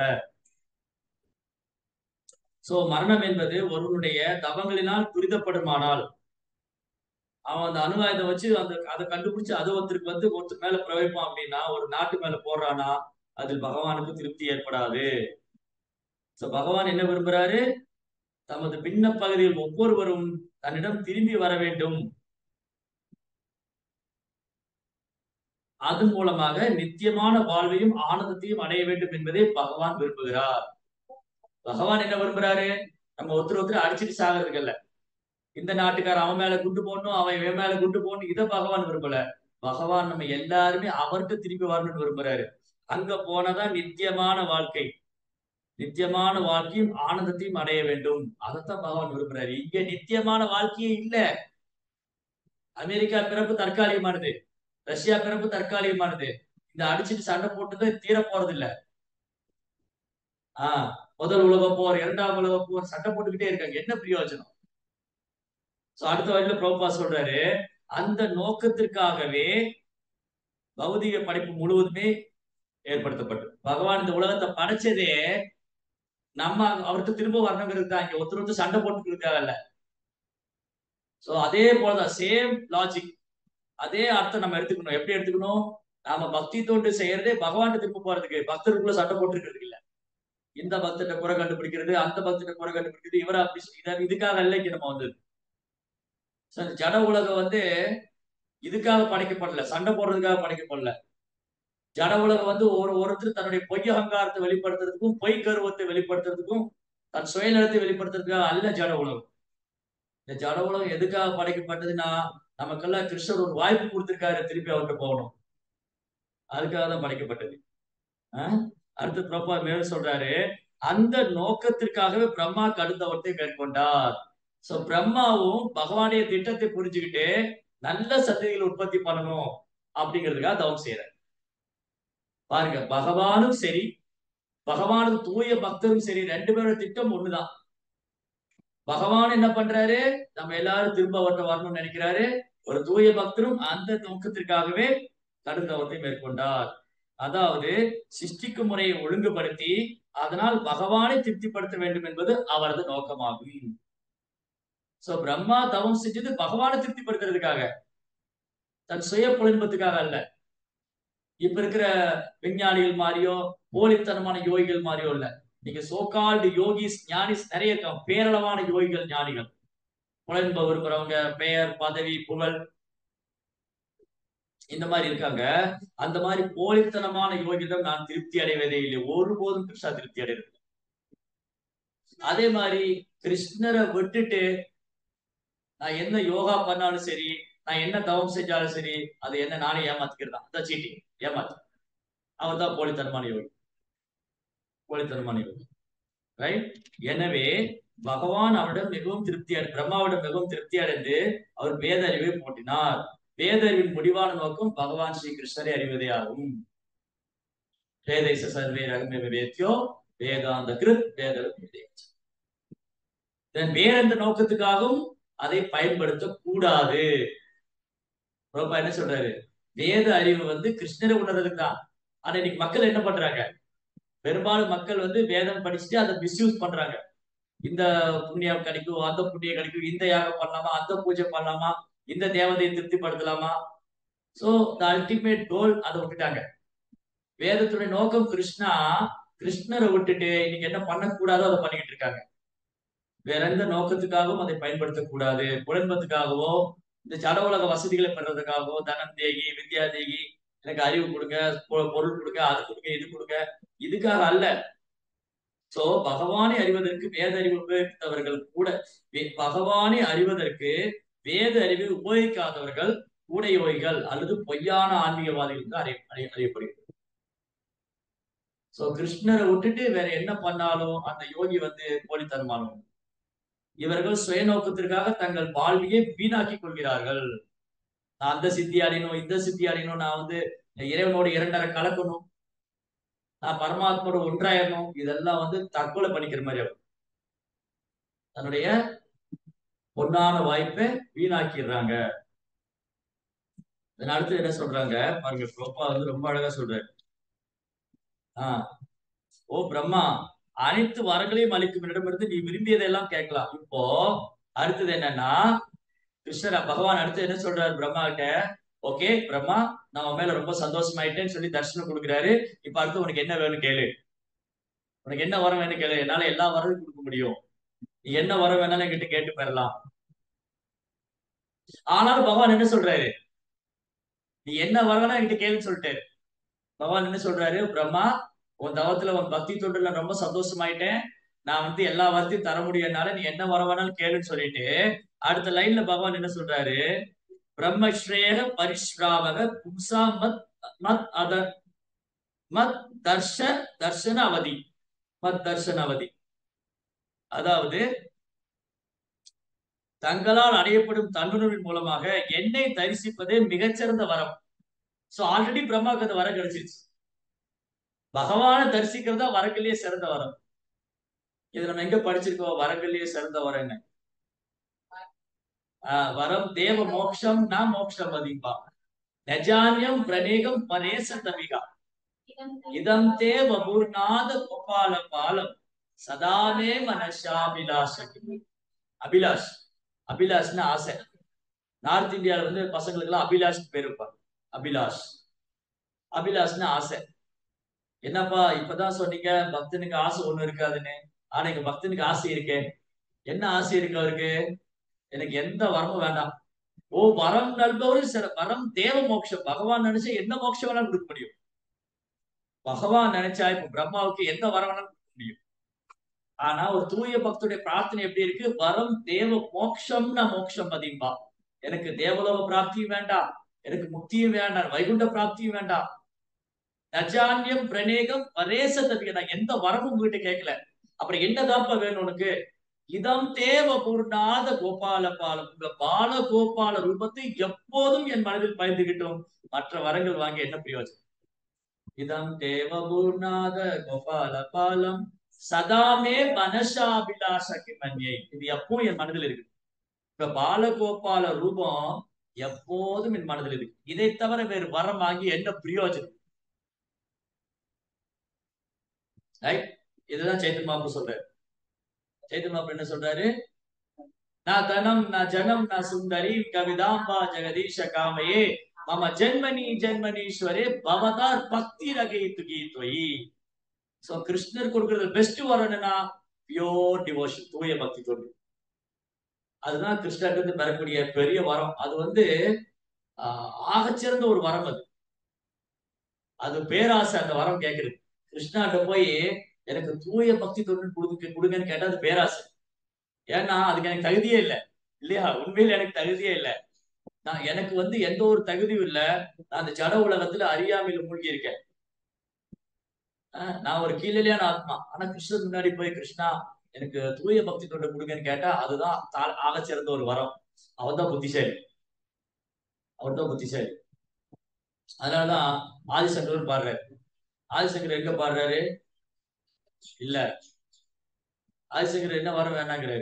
சோ மரணம் என்பது ஒருவனுடைய தவங்களினால் துரிதப்படுமானால் அவன் அந்த அணு ஆயுதம் வச்சு அந்த அதை கண்டுபிடிச்சு அது ஒருத்தருக்கு வந்து ஒருத்தர் மேல பிரவைப்பான் அப்படின்னா ஒரு நாட்டு மேல போடுறானா அதில் பகவானுக்கு திருப்தி ஏற்படாது சோ பகவான் என்ன விரும்புறாரு தமது பின்ன பகுதியில் ஒவ்வொருவரும் தன்னிடம் திரும்பி வர வேண்டும் அதன் மூலமாக நித்தியமான வாழ்வையும் ஆனந்தத்தையும் அடைய வேண்டும் என்பதை பகவான் விரும்புகிறார் பகவான் என்ன விரும்புறாரு நம்ம ஒருத்தர் ஒருத்தர் அடிச்சிட்டு சாகிறதுக்கு இல்ல இந்த நாட்டுக்காரன் அவன் மேல குண்டு போடணும் அவன் இவன் மேல குண்டு போடணும் இதை பகவான் விரும்பல பகவான் நம்ம எல்லாருமே அவர்கிட்ட திரும்பி வரணும்னு விரும்புறாரு அங்க போனதான் நித்தியமான வாழ்க்கை நித்தியமான வாழ்க்கையும் ஆனந்தத்தையும் அடைய வேண்டும் அதைத்தான் பகவான் விரும்புறாரு இங்க நித்தியமான வாழ்க்கையே இல்ல அமெரிக்கா பிறப்பு தற்காலிகமானது ரஷ்யா பிறப்பு தற்காலிகமானது இந்த அடிச்சுட்டு சண்டை போட்டது தீர போறது இல்ல ஆஹ் முதல் உலக போர் இரண்டாம் உலக போர் சண்டை போட்டுக்கிட்டே இருக்காங்க என்ன பிரயோஜனம் சோ அடுத்த வழியில பிரபுபா சொல்றாரு அந்த நோக்கத்திற்காகவே பௌதிக படைப்பு முழுவதுமே ஏற்படுத்தப்பட்டு பகவான் இந்த உலகத்தை படைச்சதே நம்ம அவர்கிட்ட திரும்ப வரணுங்கிறது தான் இங்க ஒருத்தர் ஒருத்தர் சண்டை போட்டுக்கிறதுக்காக இல்ல சோ அதே போலதான் சேம் லாஜிக் அதே அர்த்தம் நம்ம எடுத்துக்கணும் எப்படி எடுத்துக்கணும் நாம பக்தி தொண்டு செய்யறதே பகவான் திரும்ப போறதுக்கு பக்தருக்குள்ள சண்டை போட்டுருக்கிறதுக்கு இல்ல இந்த பக்தர்கிட்ட குறை கண்டுபிடிக்கிறது அந்த பக்தர்கிட்ட குறை கண்டுபிடிக்கிறது இவரை அப்படி இத- இதுக்காக இல்ல இங்க நம்ம வந்து சரி, ஜட உலகம் வந்து இதுக்காக படைக்கப்படல சண்டை போடுறதுக்காக படைக்கப்படல ஜட உலகம் வந்து ஒரு ஒருத்தர் தன்னுடைய பொய் அகங்காரத்தை வெளிப்படுத்துறதுக்கும் பொய் கருவத்தை வெளிப்படுத்துறதுக்கும் தன் சுயநலத்தை வெளிப்படுத்துறதுக்காக அல்ல ஜட உலகம் இந்த ஜட உலகம் எதுக்காக படைக்கப்பட்டதுன்னா நமக்கெல்லாம் கிருஷ்ணர் ஒரு வாய்ப்பு கொடுத்திருக்காரு திருப்பி அவர்கிட்ட போகணும் அதுக்காக தான் படைக்கப்பட்டது ஆஹ் அடுத்து பிரபா மேலும் சொல்றாரு அந்த நோக்கத்திற்காகவே பிரம்மா கடுத்தவத்தை மேற்கொண்டார் சோ பிரம்மாவும் பகவானுடைய திட்டத்தை புரிஞ்சுக்கிட்டு நல்ல சந்ததிகள் உற்பத்தி பண்ணணும் அப்படிங்கிறதுக்காக தவம் செய்யறாரு பாருங்க பகவானும் சரி பகவானுக்கு தூய பக்தரும் சரி ரெண்டு பேரோட திட்டம் ஒண்ணுதான் பகவான் என்ன பண்றாரு நம்ம எல்லாரும் திரும்ப அவர்கிட்ட வரணும்னு நினைக்கிறாரு ஒரு தூய பக்தரும் அந்த நோக்கத்திற்காகவே கடுந்தவத்தை மேற்கொண்டார் அதாவது சிருஷ்டிக்கும் முறையை ஒழுங்குபடுத்தி அதனால் பகவானை திருப்திப்படுத்த வேண்டும் என்பது அவரது நோக்கமாகும் சோ பிரம்மா தவம் செஞ்சது பகவானை திருப்திப்படுத்துறதுக்காக தன் சுய புலன்பத்துக்காக அல்ல இப்ப இருக்கிற விஞ்ஞானிகள் மாதிரியோ போலித்தனமான யோகிகள் மாதிரியோ இல்ல நீங்க சோகால்டு யோகிஸ் ஞானிஸ் நிறைய இருக்காங்க பேரளவான யோகிகள் ஞானிகள் புலன்ப விரும்புறவங்க பெயர் பதவி புகழ் இந்த மாதிரி இருக்காங்க அந்த மாதிரி போலித்தனமான யோகிடம் நான் திருப்தி அடைவதே இல்லை ஒருபோதும் கிருஷ்ணா திருப்தி அடைவது அதே மாதிரி கிருஷ்ணரை விட்டுட்டு நான் என்ன யோகா பண்ணாலும் சரி நான் என்ன தவம் செஞ்சாலும் சரி அது என்ன நானே ஏமாத்திக்கிறது தான் அதான் சீட்டிங் ஏமாத்து அவன் தான் போலித்தனமான யோகி போலித்தனமான யோகி ரைட் எனவே பகவான் அவரிடம் மிகவும் திருப்தி அடை பிரம்மாவிடம் மிகவும் திருப்தி அடைந்து அவர் வேத அறிவை போட்டினார் வேத அறிவின் முடிவான நோக்கம் பகவான் ஸ்ரீ கிருஷ்ணரை அறிவதே ஆகும் வேதைச சர்வே ரகமே வேத்தியோ வேதாந்த கிருத் வேத வேற எந்த நோக்கத்துக்காகவும் அதை பயன்படுத்த கூடாது ரொம்ப என்ன சொல்றாரு வேத அறிவு வந்து கிருஷ்ணரை உணர்றதுக்கு தான் ஆனா இன்னைக்கு மக்கள் என்ன பண்றாங்க பெரும்பாலும் மக்கள் வந்து வேதம் படிச்சுட்டு அதை மிஸ்யூஸ் பண்றாங்க இந்த புண்ணியம் கிடைக்கும் அந்த புண்ணியம் கிடைக்கும் இந்த யாகம் பண்ணலாமா அந்த பூஜை பண்ணலாமா இந்த தேவதையை திருப்திப்படுத்தலாமா சோ த அல்டிமேட் கோல் அதை விட்டுட்டாங்க வேதத்துடைய நோக்கம் கிருஷ்ணா கிருஷ்ணரை விட்டுட்டு இன்னைக்கு என்ன பண்ணக்கூடாதோ அதை பண்ணிக்கிட்டு இருக்காங்க வேற எந்த நோக்கத்துக்காகவும் அதை பயன்படுத்தக்கூடாது குழம்பத்துக்காகவோ இந்த ஜட உலக வசதிகளை பெறதுக்காகவோ தனம் தேகி வித்யா தேகி எனக்கு அறிவு கொடுங்க பொருள் கொடுங்க அது கொடுங்க இது கொடுங்க இதுக்காக அல்ல சோ பகவானை அறிவதற்கு வேத அறிவு உபயோகித்தவர்கள் கூட பகவானை அறிவதற்கு வேத அறிவை உபயோகிக்காதவர்கள் கூட யோகிகள் அல்லது பொய்யான ஆன்மீகவாதிகளுக்கு அறி அறியப்படுகிறது சோ கிருஷ்ணரை விட்டுட்டு வேற என்ன பண்ணாலும் அந்த யோகி வந்து போலித்தனமானவங்க இவர்கள் சுயநோக்கத்திற்காக தங்கள் வாழ்வியை வீணாக்கி கொள்கிறார்கள் நான் அந்த சித்தி அடையணும் இந்த சித்தி அடையணும் நான் வந்து இறைவனோட இரண்டரை கலக்கணும் நான் பரமாத்மாவோட ஒன்றாயிரணும் இதெல்லாம் வந்து தற்கொலை பண்ணிக்கிற மாதிரி ஆகும் தன்னுடைய பொன்னான வாய்ப்பை வீணாக்கிடுறாங்க அடுத்து என்ன சொல்றாங்க பாருங்க பிரபா வந்து ரொம்ப அழகா சொல்றாரு ஆஹ் ஓ பிரம்மா அனைத்து வரங்களையும் அளிக்கும் இடமிருந்து நீ விரும்பியதெல்லாம் கேட்கலாம் இப்போ அடுத்தது என்னன்னா கிருஷ்ணரா பகவான் அடுத்து என்ன சொல்றாரு பிரம்மா கிட்ட ஓகே பிரம்மா நான் உன் மேல ரொம்ப சந்தோஷமாயிட்டேன்னு சொல்லி தர்ஷனம் கொடுக்குறாரு இப்ப அடுத்து உனக்கு என்ன வேணும் கேளு உனக்கு என்ன வரம் வேணும் கேளு என்னால எல்லா வரவும் கொடுக்க முடியும் நீ என்ன வரம் வேணாலும் என்கிட்ட கேட்டு பெறலாம் ஆனாலும் பகவான் என்ன சொல்றாரு நீ என்ன வரலாம் என்கிட்ட கேளுன்னு சொல்லிட்டு பகவான் என்ன சொல்றாரு பிரம்மா உன் தவத்துல உன் பக்தி தொண்டுல ரொம்ப சந்தோஷமாயிட்டேன் நான் வந்து எல்லா வரத்தையும் தர முடியனால நீ என்ன வர வேணாலும் கேளுன்னு சொல்லிட்டு அடுத்த லைன்ல பகவான் என்ன சொல்றாரு பிரம்மஸ்ரேக பரிஸ்ராவக பும்சா மத் மத் அத மத் தர்ஷ தர்ஷன அவதி மத் தர்ஷன அவதி அதாவது தங்களால் அடையப்படும் தன்னுணர்வின் மூலமாக என்னை தரிசிப்பதே மிகச்சிறந்த வரம் சோ ஆல்ரெடி பிரம்மாவுக்கு அந்த வரம் கிடைச்சிருச்சு பகவானை தரிசிக்கிறதா வரங்கள்லயே சிறந்த வரம் இது நம்ம எங்க படிச்சிருக்கோம் வரங்கள்லயே சிறந்த வரங்க ஆஹ் வரம் தேவ மோக்ஷம் நான் மோக்ஷம் மதிப்பா நஜானியம் பிரணேகம் பரேச தவிகா இதம் தே வபூர்நாத கோபால பாலம் சதாமே மனசாபிலாஷ அபிலாஷ் அபிலாஷ்னு ஆசை நார்த் இந்தியால வந்து பசங்களுக்கு எல்லாம் அபிலாஷ் பேர் இருப்பாங்க அபிலாஷ் அபிலாஷ்னு ஆசை என்னப்பா இப்பதான் சொன்னீங்க பக்தனுக்கு ஆசை ஒண்ணு இருக்காதுன்னு ஆனா எங்க பக்தனுக்கு ஆசை இருக்கே என்ன ஆசை இருக்கு அவருக்கு எனக்கு எந்த வரமும் வேண்டாம் ஓ வரம் நல்பவரும் சில வரம் தேவ மோட்சம் பகவான் நினைச்சா என்ன மோட்சம் வேணாலும் கொடுக்க முடியும் பகவான் நினைச்சா இப்ப பிரம்மாவுக்கு எந்த வரம் வேணாலும் கொடுக்க முடியும் ஆனா ஒரு தூய பக்தருடைய பிரார்த்தனை எப்படி இருக்கு வரம் தேவ மோட்சம்னா மோட்சம் மதிப்பா எனக்கு தேவலோக பிராப்தியும் வேண்டாம் எனக்கு முக்தியும் வேண்டாம் வைகுண்ட பிராப்தியும் வேண்டாம் நஜான்யம் பிரணேகம் பரேச தவிக நான் எந்த வரமும் உங்ககிட்ட கேட்கல அப்புறம் என்னதாப்பா வேணும் உனக்கு இதம் தேவ பூர்ணாத கோபால பாலம் உங்க பால கோபால ரூபத்தை எப்போதும் என் மனதில் பயந்துகிட்டோம் மற்ற வரங்கள் வாங்கி என்ன பிரயோஜனம் இதம் தேவ பூர்ணாத கோபால பாலம் சதாமே மனசாபிலாச மன்யை இது எப்பவும் என் மனதில் இருக்கு இப்ப பாலகோபால ரூபம் எப்போதும் என் மனதில் இருக்கு இதை தவிர வேறு வரம் வாங்கி என்ன பிரயோஜனம் ரைட் இதுதான் சைத்தன் மாப்பு சொல்றாரு சைத்தன் மாப்பு என்ன சொல்றாரு நான் தனம் நான் ஜனம் நான் சுந்தரி கவிதாம்பா ஜெகதீஷ காமையே மம ஜென்மனி ஜென்மனீஸ்வரே பவதார் பக்தி ரகயித்து கீத்வயி சோ கிருஷ்ணர் கொடுக்கறது பெஸ்ட் வரம் என்னன்னா பியோர் டிவோஷன் தூய பக்தி தொண்டு அதுதான் கிருஷ்ணர்கிட்ட இருந்து பெறக்கூடிய பெரிய வரம் அது வந்து ஆஹ் ஆகச்சிறந்த ஒரு வரம் அது அது பேராசை அந்த வரம் கேக்குறது கிருஷ்ணாட்ட போய் எனக்கு தூய பக்தி தொண்டு கொடுங்க கொடுங்கன்னு கேட்டா அது பேராசை ஏன்னா அதுக்கு எனக்கு தகுதியே இல்லை இல்லையா உண்மையில எனக்கு தகுதியே இல்லை நான் எனக்கு வந்து எந்த ஒரு தகுதியும் இல்லை நான் அந்த ஜட உலகத்துல அறியாமையில மூழ்கி இருக்கேன் ஆஹ் நான் ஒரு கீழலியான ஆத்மா ஆனா கிருஷ்ணன் முன்னாடி போய் கிருஷ்ணா எனக்கு தூய பக்தி தொண்டை கொடுங்கன்னு கேட்டா அதுதான் தா- ஆகச் சிறந்த ஒரு வரம் அவன் தான் புத்திசாலி அவர் தான் புத்திசாலி அதனாலதான் ஆதிசங்கர் பாடுறாரு ஆதிசங்கர் எங்க பாடுறாரு இல்ல ஆதிசங்கர் என்ன வரம் வேணாங்கிறாரு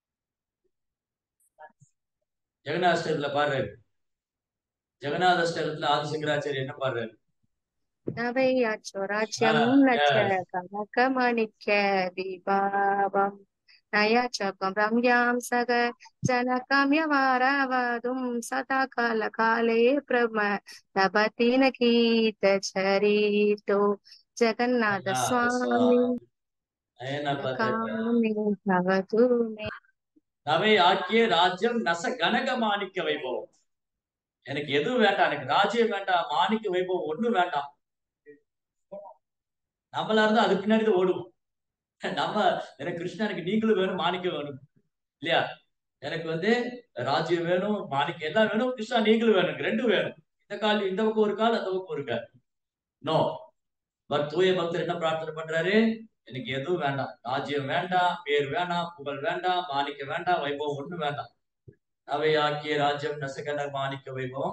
ஜெகநாஷ்டகத்துல பாடுறாரு ஜெகநாத அஷ்டகத்துல ஆதிசங்கராச்சாரியர் என்ன பாடுறாரு நவையாச்சோராச்சியம் ஆஹ் நச்ச yes. கனகமணிக்க விபாவம் நயாச்சகம் ரம்யாம் சக ஜனகம்யவாராவதும் சதா கால காலே பிரம தபதின கீத சரிதோ ஜெகநாத ஜெகநாத சுவாமி சுவாமி என்ன பார்த்தாரு காமே பவது மே நவை ஆக்கிய ராஜ்யம் நச கனக மாணிக்க வைபவம் எனக்கு எதுவும் வேண்டாம் எனக்கு ராஜ்யம் வேண்டாம் மாணிக்க வைபவம் ஒண்ணும் வேண்டாம் நம்மளா இருந்தா அது பின்னாடி தான் ஓடுவோம் நம்ம எனக்கு கிருஷ்ணா எனக்கு நீங்களும் வேணும் மாணிக்கம் வேணும் இல்லையா எனக்கு வந்து ராஜ்யம் வேணும் மாணிக்கம் எல்லாம் வேணும் கிருஷ்ணா நீங்களும் வேணும் எனக்கு ரெண்டும் வேணும் இந்த கால் இந்த பக்கம் ஒரு கால் அந்த பக்கம் ஒரு கால் நோ பட் தூய பக்தர் என்ன பிரார்த்தனை பண்றாரு எனக்கு எதுவும் வேண்டாம் ராஜ்யம் வேண்டாம் பேர் வேண்டாம் புகழ் வேண்டாம் மாணிக்கம் வேண்டாம் வைபவம் ஒண்ணும் வேண்டாம் அவை ஆக்கிய ராஜ்யம் நசகன மாணிக்க வைபவம்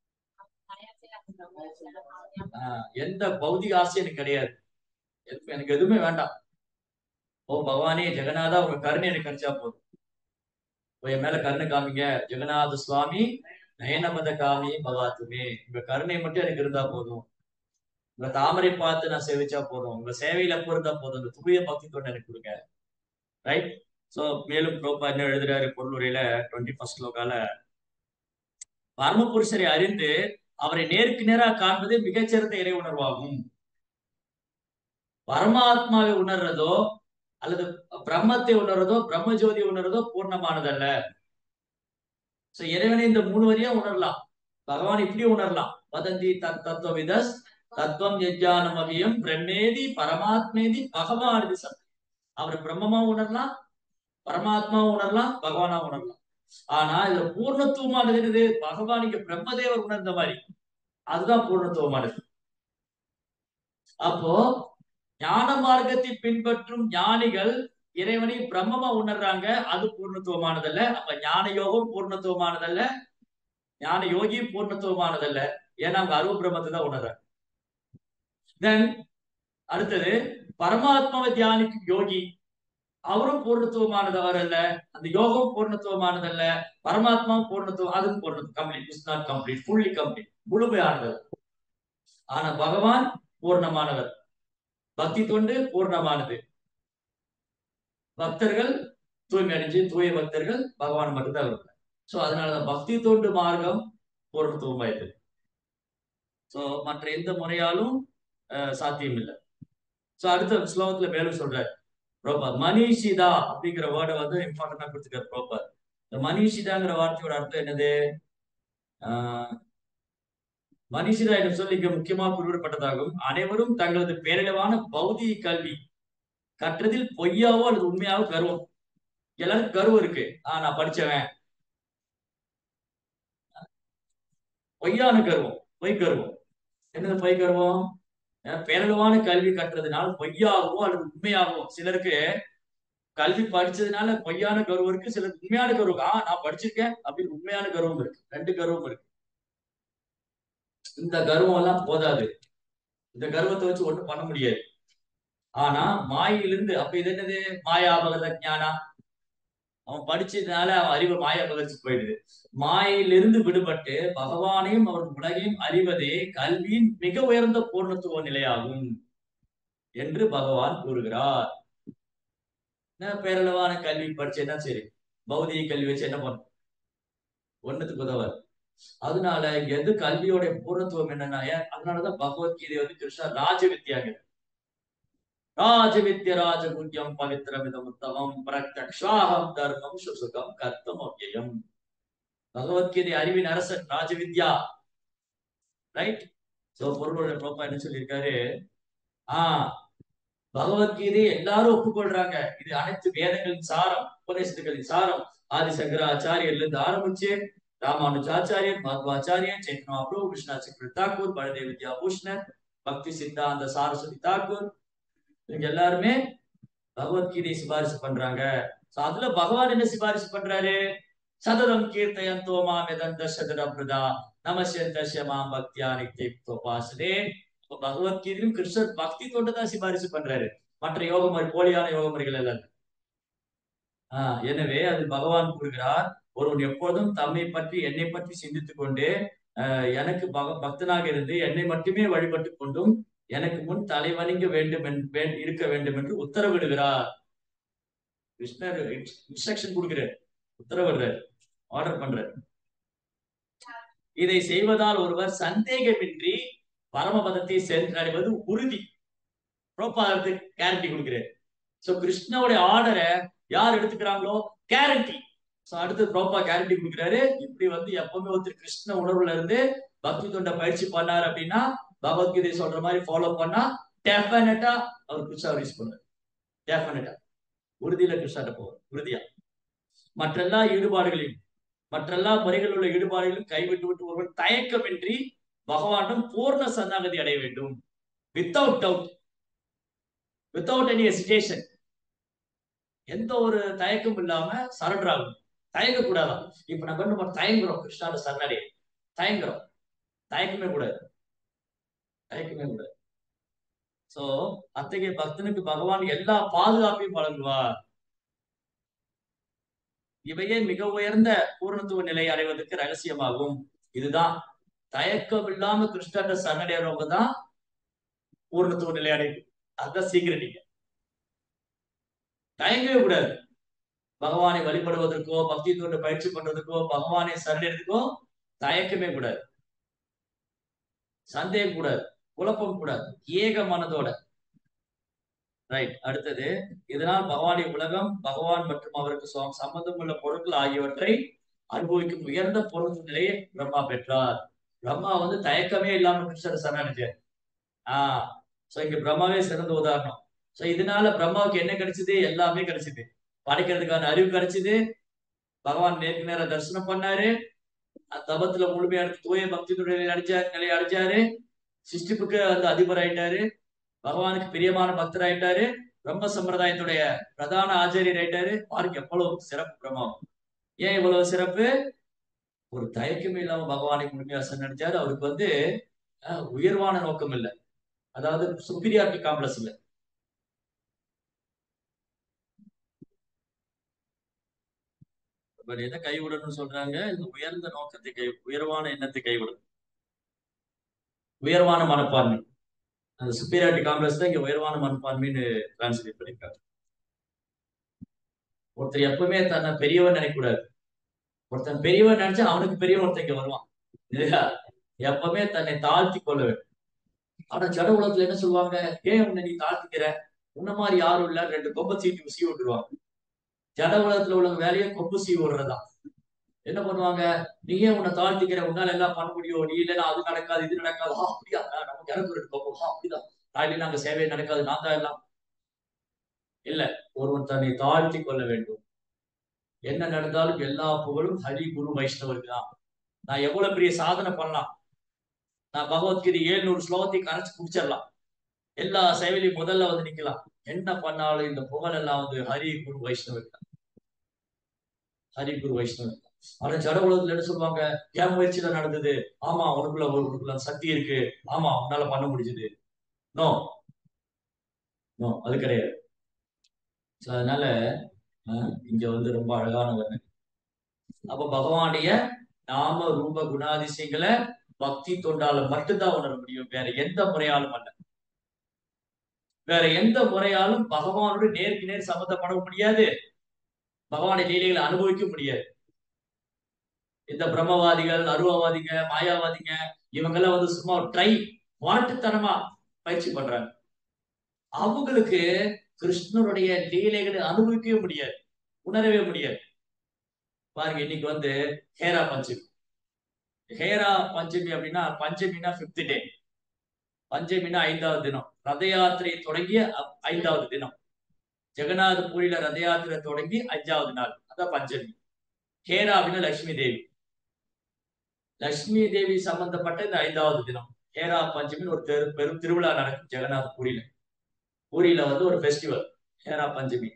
ஆஹ் எந்த பௌதிக ஆசையும் எனக்கு கிடையாது எதுவும் எனக்கு எதுவுமே வேண்டாம் ஓ பகவானே ஜெகநாதா உங்க கருணை எனக்கு கிடைச்சா போதும் ஓ, என் மேல கருணை காமிங்க ஜெகநாத சுவாமி நயனமத காமி பவாத்துமே உங்க கருணை மட்டும் எனக்கு இருந்தா போதும் உங்க தாமரை பார்த்து நான் சேவிச்சா போதும் உங்க சேவையில எப்போ இருந்தா போதும் இந்த தூய பக்தி தொண்டு எனக்கு கொடுங்க ரைட் சோ மேலும் புரோபா என்ன எழுதுறாரு பொருளுரையில டுவெண்ட்டி ஃபர்ஸ்ட் லோகால பரமபுருஷரை அறிந்து அவரை நேருக்கு நேராக காண்பதே மிகச்சிறந்த இறை உணர்வாகும் பரமாத்மாவை உணர்றதோ அல்லது பிரம்மத்தை உணர்றதோ பிரம்மஜோதி உணர்றதோ பூர்ணமானதல்ல சோ இறைவனை இந்த மூணு வரியா உணரலாம் பகவான் இப்படி உணரலாம் வதந்தி தத் தத்துவ விதஸ் தத்துவம் யஜ்ஞானம் அவியம் பிரம்மேதி பரமாத்மேதி பகவான் சத் அவர் பிரம்மமா உணரலாம் பரமாத்மா உணரலாம் பகவானா உணரலாம் ஆனா இதுல பூர்ணத்துவமானது என்னது பகவான் இங்க பிரம்மதேவர் உணர்ந்த மாதிரி அதுதான் பூர்ணத்துவமானது அப்போ ஞான மார்க்கத்தை பின்பற்றும் ஞானிகள் இறைவனை பிரம்மமா உணர்றாங்க அது பூர்ணத்துவமானதல்ல அப்ப ஞான யோகம் பூர்ணத்துவமானதல்ல ஞான யோகி பூர்ணத்துவமானதல்ல ஏன்னா அவங்க அருவ பிரம்மத்தை தான் உணர்றாங்க தென் அடுத்தது பரமாத்மாவை தியானிக்கும் யோகி அவரும் பூர்ணத்துவமானதவர் அல்ல அந்த யோகம் பூர்ணத்துவமானதல்ல பரமாத்மாவும் பூர்ணத்துவம் அதுவும் பூர்ணத்துவம் complete is not complete fully complete முழுமையானது ஆனா பகவான் பூர்ணமானவர் பக்தி தொண்டு பூர்ணமானது பக்தர்கள் தூய்மை அடைஞ்சு தூய பக்தர்கள் பகவான் மட்டும்தான் இருப்பாங்க சோ அதனாலதான் பக்தி தொண்டு மார்க்கம் பூர்ணத்துவமாயிது சோ மற்ற எந்த முறையாலும் அஹ், சாத்தியம் இல்லை சோ அடுத்த ஸ்லோகத்துல மேலும் சொல்றாரு ப்ரோபர் மனிஷிதா அப்படிங்கிற வேர்டை வந்து இம்பார்ட்டண்டா கொடுத்துருக்காரு ப்ரோபர் இந்த மனிஷிதாங்கிற வார்த்தையோட அர்த்தம் என்னது ஆஹ் மனிஷிதா என்று சொல்லி இங்க முக்கியமாக குறிப்பிடப்பட்டதாகும் அனைவரும் தங்களது பேரளவான பௌதிக கல்வி கற்றதில் பொய்யாவோ அல்லது உண்மையாவோ கர்வம் எல்லாருக்கும் கர்வம் இருக்கு ஆஹ் நான் படிச்சவன் பொய்யான கர்வம் பொய் கர்வம் என்னது பொய் கர்வம் அஹ் பேரளவான கல்வி கற்றதுனால பொய்யாகவோ அல்லது உண்மையாகவோ சிலருக்கு கல்வி படிச்சதுனால பொய்யான கர்வம் இருக்கு சிலருக்கு உண்மையான கர்வம் இருக்கு. ஆஹ் நான் படிச்சிருக்கேன் அப்படின்னு உண்மையான கர்வம் இருக்கு ரெண்டு கர்வம் இருக்கு இந்த கர்வம் எல்லாம் போதாது இந்த கர்வத்தை வச்சு ஒண்ணும் பண்ண முடியாது ஆனா மாயிலிருந்து அப்ப இது என்னது மாயாபகத ஞானா அவன் படிச்சதுனால அவன் அறிவு மாய பகர்ச்சி போயிடுது மாயிலிருந்து விடுபட்டு பகவானையும் அவர் உலகையும் அறிவதே கல்வியின் மிக உயர்ந்த பூர்ணத்துவ நிலையாகும் என்று பகவான் கூறுகிறார் என்ன பேரளவான கல்வி படிச்சேன்னா சரி பௌதிக கல்வி வச்சு என்ன பண்ணும் ஒண்ணுத்துக்கு உதவாது அதனால எது கல்வியோட பூர்ணத்துவம் என்னன்னா ஏன் அதனாலதான் பகவத்கீதை வந்து கிருஷ்ணா ராஜ வித்யாங்க ராஜ வித்ய ராஜகுண்யம் பவித்திரமிதம் உத்தமம் பிரத்யக்ஷாகம் தர்மம் சுசுகம் கர்த்தம் அவ்யயம் பகவத்கீதை அறிவின் அரசன் ராஜ வித்யா ரைட் சோ பொருளோட ப்ரோப்பா என்ன சொல்லியிருக்காரு ஆஹ் பகவத்கீதை எல்லாரும் ஒப்புக்கொள்றாங்க இது அனைத்து வேதங்களின் சாரம் உபதேசத்துகளின் சாரம் ஆதிசங்கர ஆச்சாரியர்ல இருந்து ஆரம்பிச்சு ராமானுஜாச்சாரியர் மத்வாச்சாரியர் சைத்தன்ய மகாபிரபு கிருஷ்ணா சக்கர தாக்கூர் பழதேவ வித்யா பூஷ்ணர் பக்தி சித்தாந்த சாரஸ்வதி தாக்கூர் இவங்க எல்லாருமே பகவத்கீதை சிபாரிசு பண்றாங்க So அதுல பகவான் என்ன சிபாரிசு பண்றாரு சததம் கீர்த்தயந்தோ மாம் எதந்த சதர பிரதா நமசந்தஸ்ய மாம் பக்தியா நித்தியோபாசதே பகவத்கீதையிலும் கிருஷ்ணர் பக்தி தொண்டு தான் சிபாரிசு பண்றாரு மற்ற யோக முறை போலியான யோக முறைகள் எல்லாம் ஆஹ் எனவே அது பகவான் கூறுகிறார் ஒருவன் எப்பொழுதும் தம்மை பற்றி என்னை பற்றி சிந்தித்துக் கொண்டு ஆஹ் எனக்கு பக பக்தனாக இருந்து என்னை மட்டுமே வழிபட்டு கொண்டும் எனக்கு முன் தலைவணிங்க வேண்டும் என்- வே- இருக்க வேண்டும் என்று உத்தரவிடுகிறார் கிருஷ்ணர் இன்ஸ்ட்ரக்ஷன் கொடுக்கிறார் உத்தரவிடுறார் ஆர்டர் பண்றார் இதை செய்வதால் ஒருவர் சந்தேகமின்றி பரமபதத்தை சென்றடைவது உறுதி புரோபாதத்துக்கு கேரண்டி கொடுக்கிறார் சோ கிருஷ்ணனுடைய ஆர்டரை யார் எடுத்துக்கிறாங்களோ கேரண்டி சோ அடுத்து ப்ரோப்பா கேரண்டி கொடுக்குறாரு இப்படி வந்து எப்பவுமே ஒருத்தர் கிருஷ்ண உணர்வுல இருந்து பக்தி தொண்டை பயிற்சி பண்ணாரு அப்படின்னா பகவத்கீதை சொல்ற மாதிரி ஃபாலோ பண்ணா டெஃபினட்டா அவர் கிருஷ்ணா யூஸ் பண்ணுவார் டெஃபினட்டா உறுதியில கிருஷ்ணாட்ட போவார் உறுதியா மற்றெல்லா ஈடுபாடுகளையும் மற்றெல்லா முறைகளில் உள்ள ஈடுபாடுகளையும் கைவிட்டு விட்டு ஒருவன் தயக்கமின்றி பகவானிடம் பூர்ண சரணாகதி அடைய வேண்டும் without doubt without any hesitation எந்த ஒரு தயக்கமும் இல்லாம சரண்டர் ஆகும் தயங்க கூடாதான் இப்ப நம்ம என்ன பண்ண தயங்குறோம் கிருஷ்ணால சரணடைய தயங்குறோம் தயக்கமே கூடாது தயக்கமே கூடாது சோ அத்தகைய பக்தனுக்கு பகவான் எல்லா பாதுகாப்பையும் வழங்குவார் இவையே மிக உயர்ந்த பூர்ணத்துவ நிலை அடைவதற்கு ரகசியமாகும் இதுதான் தயக்கம் இல்லாம கிருஷ்ணன்ற சரணடைறவங்க தான் பூர்ணத்துவ நிலை அடையும் அதுதான் சீக்கிரட்டிங்க தயங்கவே கூடாது பகவானை வழிபடுவதற்கோ பக்தி தொண்டு பயிற்சி பண்றதுக்கோ பகவானை சரணடைறதுக்கோ தயக்கமே கூடாது சந்தேகம் கூடாது குழப்பம் கூடாது ஏக மனதோட ரைட் அடுத்தது இதனால் பகவானை உலகம் பகவான் மற்றும் அவருக்கு சம்- சம்பந்தம் உள்ள பொருட்கள் ஆகியவற்றை அனுபவிக்கும் உயர்ந்த பொருள் நிலையை பிரம்மா பெற்றார் பிரம்மா வந்து தயக்கமே இல்லாம கிருஷ்ணர் சரணடைஞ்சார் ஆஹ் சோ இங்க பிரம்மாவே சிறந்த உதாரணம் சோ இதனால பிரம்மாவுக்கு என்ன கிடைச்சது எல்லாமே கிடைச்சது படைக்கிறதுக்கான அறிவு கிடைச்சது பகவான் நேருக்கு நேரம் தரிசனம் பண்ணாரு அந்த தபத்துல முழுமையா எடுத்து தூய பக்தி நிலையை அடைஞ்சா நிலையை அடைஞ்சாரு சிருஷ்டிப்புக்கு அந்த அதிபர் ஆயிட்டாரு பகவானுக்கு பிரியமான பக்தர் ஆயிட்டாரு பிரம்ம சம்பிரதாயத்துடைய பிரதான ஆச்சாரியர் ஆயிட்டாரு பாருங்க எவ்வளவு சிறப்பு பிரம்மம் ஏன் இவ்வளவு சிறப்பு ஒரு தயக்கமே இல்லாம பகவானை முழுமையா சரணடைஞ்சாரு அவருக்கு வந்து அஹ், உயர்வான நோக்கம் இல்லை அதாவது சுப்பீரியாரிட்டி காம்ப்ளெக்ஸ் இல்ல இப்ப எதை கைவிடணும்னு சொல்றாங்க இந்த உயர்ந்த நோக்கத்தை கை உயர்வான எண்ணத்தை கைவிடணும் உயர்வான மனப்பான்மை அந்த சுப்பீரியாரிட்டி காம்ப்ளெக்ஸ் தான் இங்க உயர்வான மனப்பான்மைன்னு டிரான்ஸ்லேட் பண்ணிருக்காங்க ஒருத்தர் எப்பவுமே தன்னை பெரியவன் நினைக்கக்கூடாது ஒருத்தன் பெரியவன் நினைச்சா அவனுக்கு பெரியவன் ஒருத்தன் இங்க வருவான் இல்லையா எப்பவுமே தன்னை தாழ்த்தி கொள்ள வேண்டும் ஆனா ஜட உலகத்துல என்ன சொல்லுவாங்க ஏன் உன்னை நீ தாழ்த்திக்கிற உன்ன மாதிரி யாரும் இல்ல ரெண்டு கொம்ப சீட்டு சீ விட்டுருவாங்க ஜட உலகத்துல உள்ள வேலையை கொம்பு சீ விடுறதுதான் என்ன பண்ணுவாங்க நீ ஏன் உன்னை தாழ்த்திக்கிற உன்னால எல்லாம் பண்ண முடியும் நீ இல்லைன்னா அது நடக்காது இது நடக்காது ஆ, அப்படியா ஆ, நமக்கு எனக்கு ரெண்டு கொம்பு ஆ, அப்படிதான் தாண்டி நாங்க சேவை நடக்காது நான் தான் எல்லாம் இல்ல ஒருவன் தன்னை தாழ்த்தி கொள்ள வேண்டும் என்ன நடந்தாலும் எல்லா புகழும் ஹரி குரு வைஷ்ணவருக்கு தான் நான் எவ்வளவு பெரிய சாதனை பண்ணலாம் நான் பகவத்கீதை ஏழுநூறு ஸ்லோகத்தை கரைச்சு குடிச்சிடலாம் எல்லா சேவையிலையும் முதல்ல வந்து நிக்கலாம் என்ன பண்ணாலும் இந்த புகழ் எல்லாம் வந்து ஹரி குரு வைஷ்ணவருக்கு தான் ஹரி குரு வைஷ்ணவருக்கு தான் ஆனா ஜட உலகத்துல என்ன சொல்லுவாங்க என் முயற்சியில நடந்தது ஆமா உனக்குள்ள ஒரு உனக்குள்ள சக்தி இருக்கு ஆமா உன்னால பண்ண முடிஞ்சது நோ நோ அது கிடையாது So, அதனால ஆஹ் இங்க வந்து ரொம்ப அழகான வர்ணனை அப்ப பகவானுடைய நாம ரூப குணாதிசயங்களை பக்தி தொண்டால மட்டும்தான் உணர முடியும் வேற எந்த முறையாலும் அல்ல வேற எந்த முறையாலும் பகவானோடு நேருக்கு நேர் சம்பந்தப்பட முடியாது பகவானுடைய லீலைகளை அனுபவிக்க முடியாது இந்த பிரம்மவாதிகள் அருவவாதிங்க மாயாவாதிங்க இவங்கெல்லாம் வந்து சும்மா ட்ரை வாட்டுத்தனமா பயிற்சி பண்றாங்க அவங்களுக்கு கிருஷ்ணருடைய லீலைகளை அனுபவிக்கவே முடியாது உணரவே முடியாது பாருங்க இன்னைக்கு வந்து ஹேரா பஞ்சமி ஹேரா பஞ்சமி அப்படின்னா பஞ்சமினா பிப்த் டே பஞ்சமினா ஐந்தாவது தினம் ரத யாத்திரை தொடங்கிய அ- ஐந்தாவது தினம் ஜெகநாத பூரியில ரத யாத்திரை தொடங்கி அஞ்சாவது நாள் அதான் பஞ்சமி ஹேரா அப்படின்னா லட்சுமி தேவி லட்சுமி தேவி சம்பந்தப்பட்ட இந்த ஐந்தாவது தினம் ஹேரா பஞ்சமின்னு ஒரு தெரு பெரும் திருவிழா நடக்கும் ஜெகநாத பூரியில பூரியில வந்து ஒரு ஃபெஸ்டிவல் ஹேரா பஞ்சமி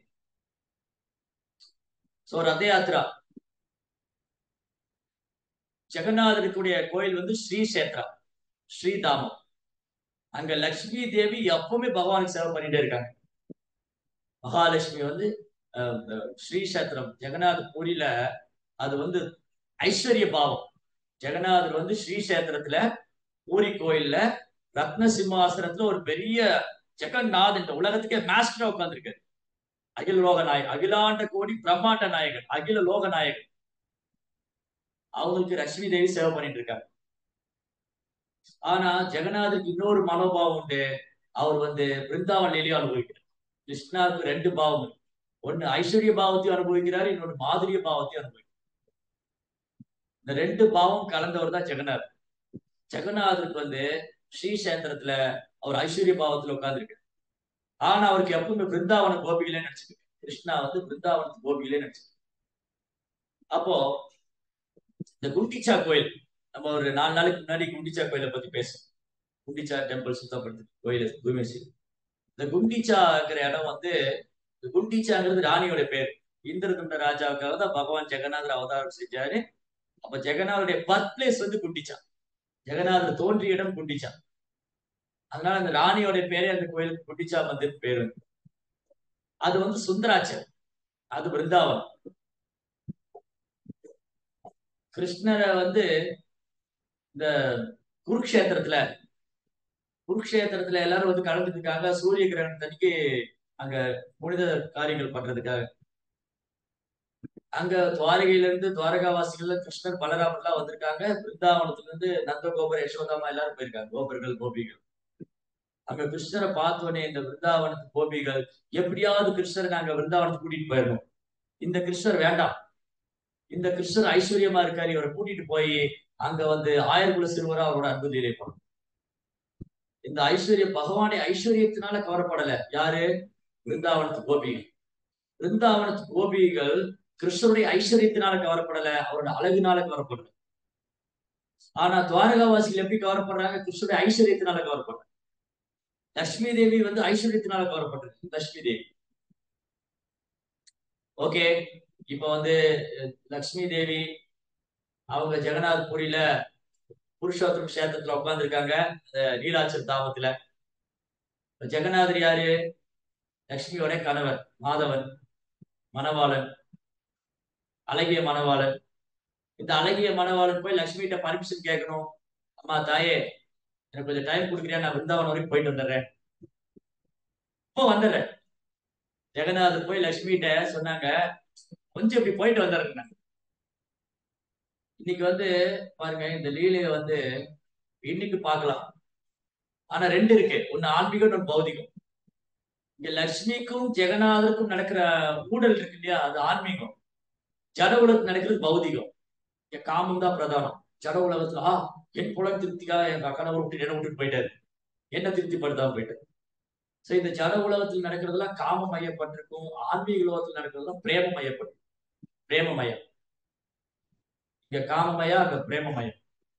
சோ ரத யாத்திரா ஜெகநாதருக்குடைய கோயில் வந்து ஸ்ரீ சேத்ரா ஸ்ரீதாமம் அங்க லட்சுமி தேவி எப்பவுமே பகவானுக்கு சேவை பண்ணிட்டே இருக்காங்க மகாலட்சுமி வந்து அஹ், அஹ், ஸ்ரீ சேத்திரம் ஜெகநாத பூரியில அது வந்து ஐஸ்வர்ய பாவம் ஜெகநாதர் வந்து ஸ்ரீ சேத்திரத்துல பூரி கோயில்ல ரத்ன சிம்மாசனத்துல ஒரு பெரிய ஜெகநாத் இந்த உலகத்துக்கே மாஸ்டரா உட்கார்ந்துருக்காரு அகில லோக நாயகர் அகிலாண்ட கோடி பிரம்மாண்ட நாயகர் அகில லோக நாயகர் அவங்களுக்கு லட்சுமி தேவி சேவை பண்ணிட்டு இருக்காங்க ஆனா ஜெகநாதருக்கு இன்னொரு மனோபாவம் உண்டு அவர் வந்து பிருந்தாவன் லீலையும் அனுபவிக்கிறார் கிருஷ்ணாவுக்கு ரெண்டு பாவம் இருக்கு. ஒண்ணு ஐஸ்வர்ய பாவத்தையும் அனுபவிக்கிறாரு இன்னொன்னு மாதிரிய பாவத்தையும் அனுபவிக்கிறார் இந்த ரெண்டு பாவம் கலந்தவர் தான் ஜெகநாதர் ஜெகநாதருக்கு வந்து ஸ்ரீசேந்திரத்துல அவர் ஐஸ்வர்ய பாவத்துல உட்கார்ந்துருக்கு ஆனா அவருக்கு எப்பவுமே பிருந்தாவன கோபிகளே நினைச்சிருக்கு கிருஷ்ணா வந்து பிருந்தாவனத்து கோபிகளே நினைச்சிருக்கு அப்போ இந்த குண்டிச்சா கோயில் நம்ம ஒரு நாலு நாளைக்கு முன்னாடி குண்டிச்சா கோயிலை பத்தி பேசணும் குண்டிச்சா டெம்பிள் சுத்தப்படுத்து கோயில் தூய்மை செய்யும் இந்த குண்டிச்சாங்கிற இடம் வந்து இந்த குண்டிச்சாங்கிறது ராணியோட பேர் இந்திரதுண்ட ராஜாவுக்காக தான் பகவான் ஜெகநாதர் அவதாரம் செஞ்சாரு அப்ப ஜெகநாதருடைய பர்த் பிளேஸ் வந்து குண்டிச்சா ஜெகநாதர் தோன்றிய இடம் குண்டிச்சா அதனால அந்த ராணியோட பேரே அந்த கோயிலுக்கு குண்டிச்சா மந்திர் பேரு வந்து. அது வந்து சுந்தராச்சர் அது பிருந்தாவனம் கிருஷ்ணரை வந்து இந்த குருக்ஷேத்திரத்துல குருக்ஷேத்திரத்துல எல்லாரும் வந்து கலந்துட்டு இருக்காங்க சூரிய கிரகணத்தன்னைக்கு அங்க புனித காரியங்கள் பண்றதுக்காக அங்க துவாரகையில இருந்து துவாரகாவாசிகள்ல கிருஷ்ணர் பலராமர் எல்லாம் வந்திருக்காங்க பிருந்தாவனத்துல இருந்து நந்த கோபுர யசோதாமா எல்லாரும் போயிருக்காங்க கோபர்கள் கோபிகள் அங்க கிருஷ்ணரை பார்த்தோன்னே இந்த பிருந்தாவனத்து கோபிகள் எப்படியாவது கிருஷ்ணரை நாங்க பிருந்தாவனத்துக்கு கூட்டிட்டு போயிடணும் இந்த கிருஷ்ணர் வேண்டாம் இந்த கிருஷ்ணர் ஐஸ்வர்யமா இருக்காரு இவரை கூட்டிட்டு போய் அங்க வந்து ஆயிரகுல சிறுவரா அவரோட அன்பு நிலைப்படும் இந்த ஐஸ்வர்யம் பகவானை ஐஸ்வர்யத்தினால கவரப்படல யாரு பிருந்தாவனத்து கோபிகள் பிருந்தாவனத்து கோபிகள் கிருஷ்ணருடைய ஐஸ்வர்யத்தினால கவரப்படல அவரோட அழகினால கவரப்படல ஆனா துவாரகாவாசிகள் எப்படி கவரப்படுறாங்க கிருஷ்ணருடைய ஐஸ்வர்யத்தினால கவரப்படுறாங்க லட்சுமி தேவி வந்து ஐஸ்வர்யத்தினால கவரப்பட்டிருக்கு லட்சுமி தேவி ஓகே இப்ப வந்து அஹ், லட்சுமி தேவி அவங்க ஜெகநாத் புரியில புருஷோத்தம் கஷேத்திரத்துல உட்கார்ந்துருக்காங்க அந்த நீலாச்சல் தாமத்துல இப்ப ஜெகநாதர் யாரு லட்சுமியோட கணவர் மாதவன் மணவாளன் அழகிய மணவாளன் இந்த அழகிய மணவாளன் போய் லட்சுமிகிட்ட பர்மிஷன் கேட்கணும் அம்மா தாயே எனக்கு கொஞ்சம் டைம் கொடுக்குறியா நான் பிருந்தாவனம் வரைக்கும் போயிட்டு வந்துடுறேன் இப்போ வந்துடுறேன் ஜெகநாதர் போய் லட்சுமிகிட்ட சொன்னாங்க கொஞ்சம் இப்படி போயிட்டு வந்துடுறேன் இன்னைக்கு வந்து பாருங்க இந்த லீலையை வந்து இன்னைக்கு பார்க்கலாம் ஆனா ரெண்டு இருக்கு ஒண்ணு ஆன்மீகம் ஒண்ணு பௌதிகம் இங்க லட்சுமிக்கும் ஜெகநாதருக்கும் நடக்கிற ஊழல் இருக்கு இல்லையா அது ஆன்மீகம் ஜட உலகத்துல நடக்கிறது பௌதிகம் இங்க காமம் தான் பிரதானம் ஜட உலகத்துல ஆ என் புலம் திருப்திக்காக எங்க கணவர் விட்டு என்ன விட்டுட்டு போயிட்டாரு என்ன திருப்திப்படுத்தாம போயிட்டாரு சோ இந்த ஜட உலகத்தில் நடக்கிறதெல்லாம் காம மையப்பட்டிருக்கும் ஆன்மீக உலகத்தில் நடக்கிறதெல்லாம் பிரேம மையப்பட்டிருக்கும் பிரேமமயம் இங்க காமமயா அங்க பிரேமமயம்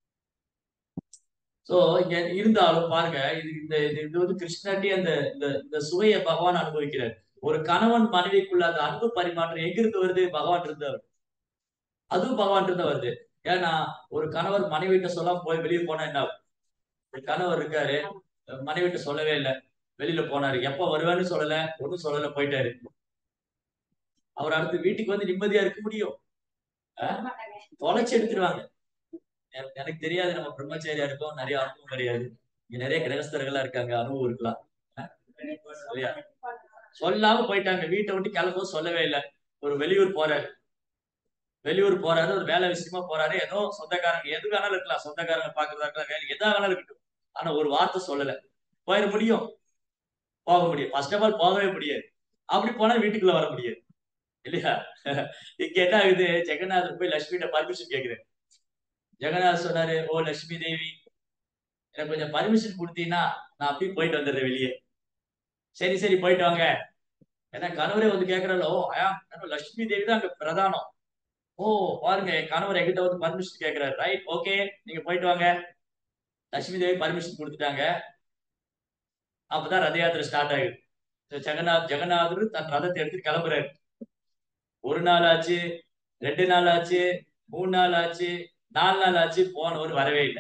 சோ இங்க இருந்தாலும் பாருங்க இது இந்த இது இது வந்து கிருஷ்ணாட்டி அந்த இந்த இந்த சுவையை பகவான் அனுபவிக்கிறார் ஒரு கணவன் மனைவிக்குள்ள அந்த அன்பு பரிமாற்றம் எங்கிருந்து வருது பகவான் இருந்து வருது அதுவும் பகவான் இருந்து வருது ஏன்னா ஒரு கணவர் மனைவிட்ட சொல்லாம போய் வெளியே போனா என்ன ஆகும்? ஒரு கணவர் இருக்காரு மனைவிட்ட சொல்லவே இல்லை வெளியில போனாரு எப்ப வருவேன்னு சொல்லல ஒண்ணும் சொல்லல போயிட்டாரு அவர் அடுத்து வீட்டுக்கு வந்து நிம்மதியா இருக்க முடியும் அஹ்? தொலைச்சு எடுத்துருவாங்க எ- எனக்கு தெரியாது நம்ம பிரம்மச்சாரியா இருக்கோம் நிறைய அனுபவம் கிடையாது இங்க நிறைய கிரகஸ்தர்கள்லாம் இருக்காங்க அனுபவம் இருக்கலாம் அஹ்? சரியா சொல்லாம போயிட்டாங்க வீட்டை விட்டு கிளம்பும் சொல்லவே இல்லை ஒரு வெளியூர் போறாரு வெளியூர் போறாரு ஒரு வேலை விஷயமா போறாரு ஏதோ சொந்தக்காரங்க எது வேணாலும் இருக்கலாம் சொந்தக்காரங்க பாக்குறதா இருக்கலாம் வேலை எதா வேணாலும் இருக்கட்டும் ஆனா ஒரு வார்த்தை சொல்லல போயிட முடியும் போக முடியும் ஃபர்ஸ்ட் ஆஃப் ஆல் போகவே முடியாது அப்படி போனா வீட்டுக்குள்ள வர முடியாது இல்லையா இங்க என்ன ஆகுது ஜெகநாதர் போய் லட்சுமிகிட்ட பர்மிஷன் கேக்குறேன் ஜெகநாதர் சொன்னாரு ஓ லட்சுமி தேவி எனக்கு கொஞ்சம் பர்மிஷன் கொடுத்தீங்கன்னா நான் அப்படியே போயிட்டு வந்துடுறேன் வெளியே சரி சரி போயிட்டு வாங்க ஏன்னா கணவரே வந்து கேக்குறாரு ஓ ஐயா லட்சுமி தேவி தான் அங்க பிரதானம் ஓ பாருங்க என் கணவர் என்கிட்ட வந்து பர்மிஷன் கேக்குறாரு ரைட் ஓகே நீங்க போயிட்டு வாங்க லட்சுமி தேவி பர்மிஷன் கொடுத்துட்டாங்க அப்பதான் ரத யாத்திரை ஸ்டார்ட் ஆகுது So, ஜெகநாத் ஜெகநாதர் தன் ரதத்தை எடுத்து கிளம்புறாரு ஒரு நாள் ஆச்சு ரெண்டு நாள் ஆச்சு மூணு நாள் ஆச்சு நாலு நாள் ஆச்சு போனவர் வரவே இல்லை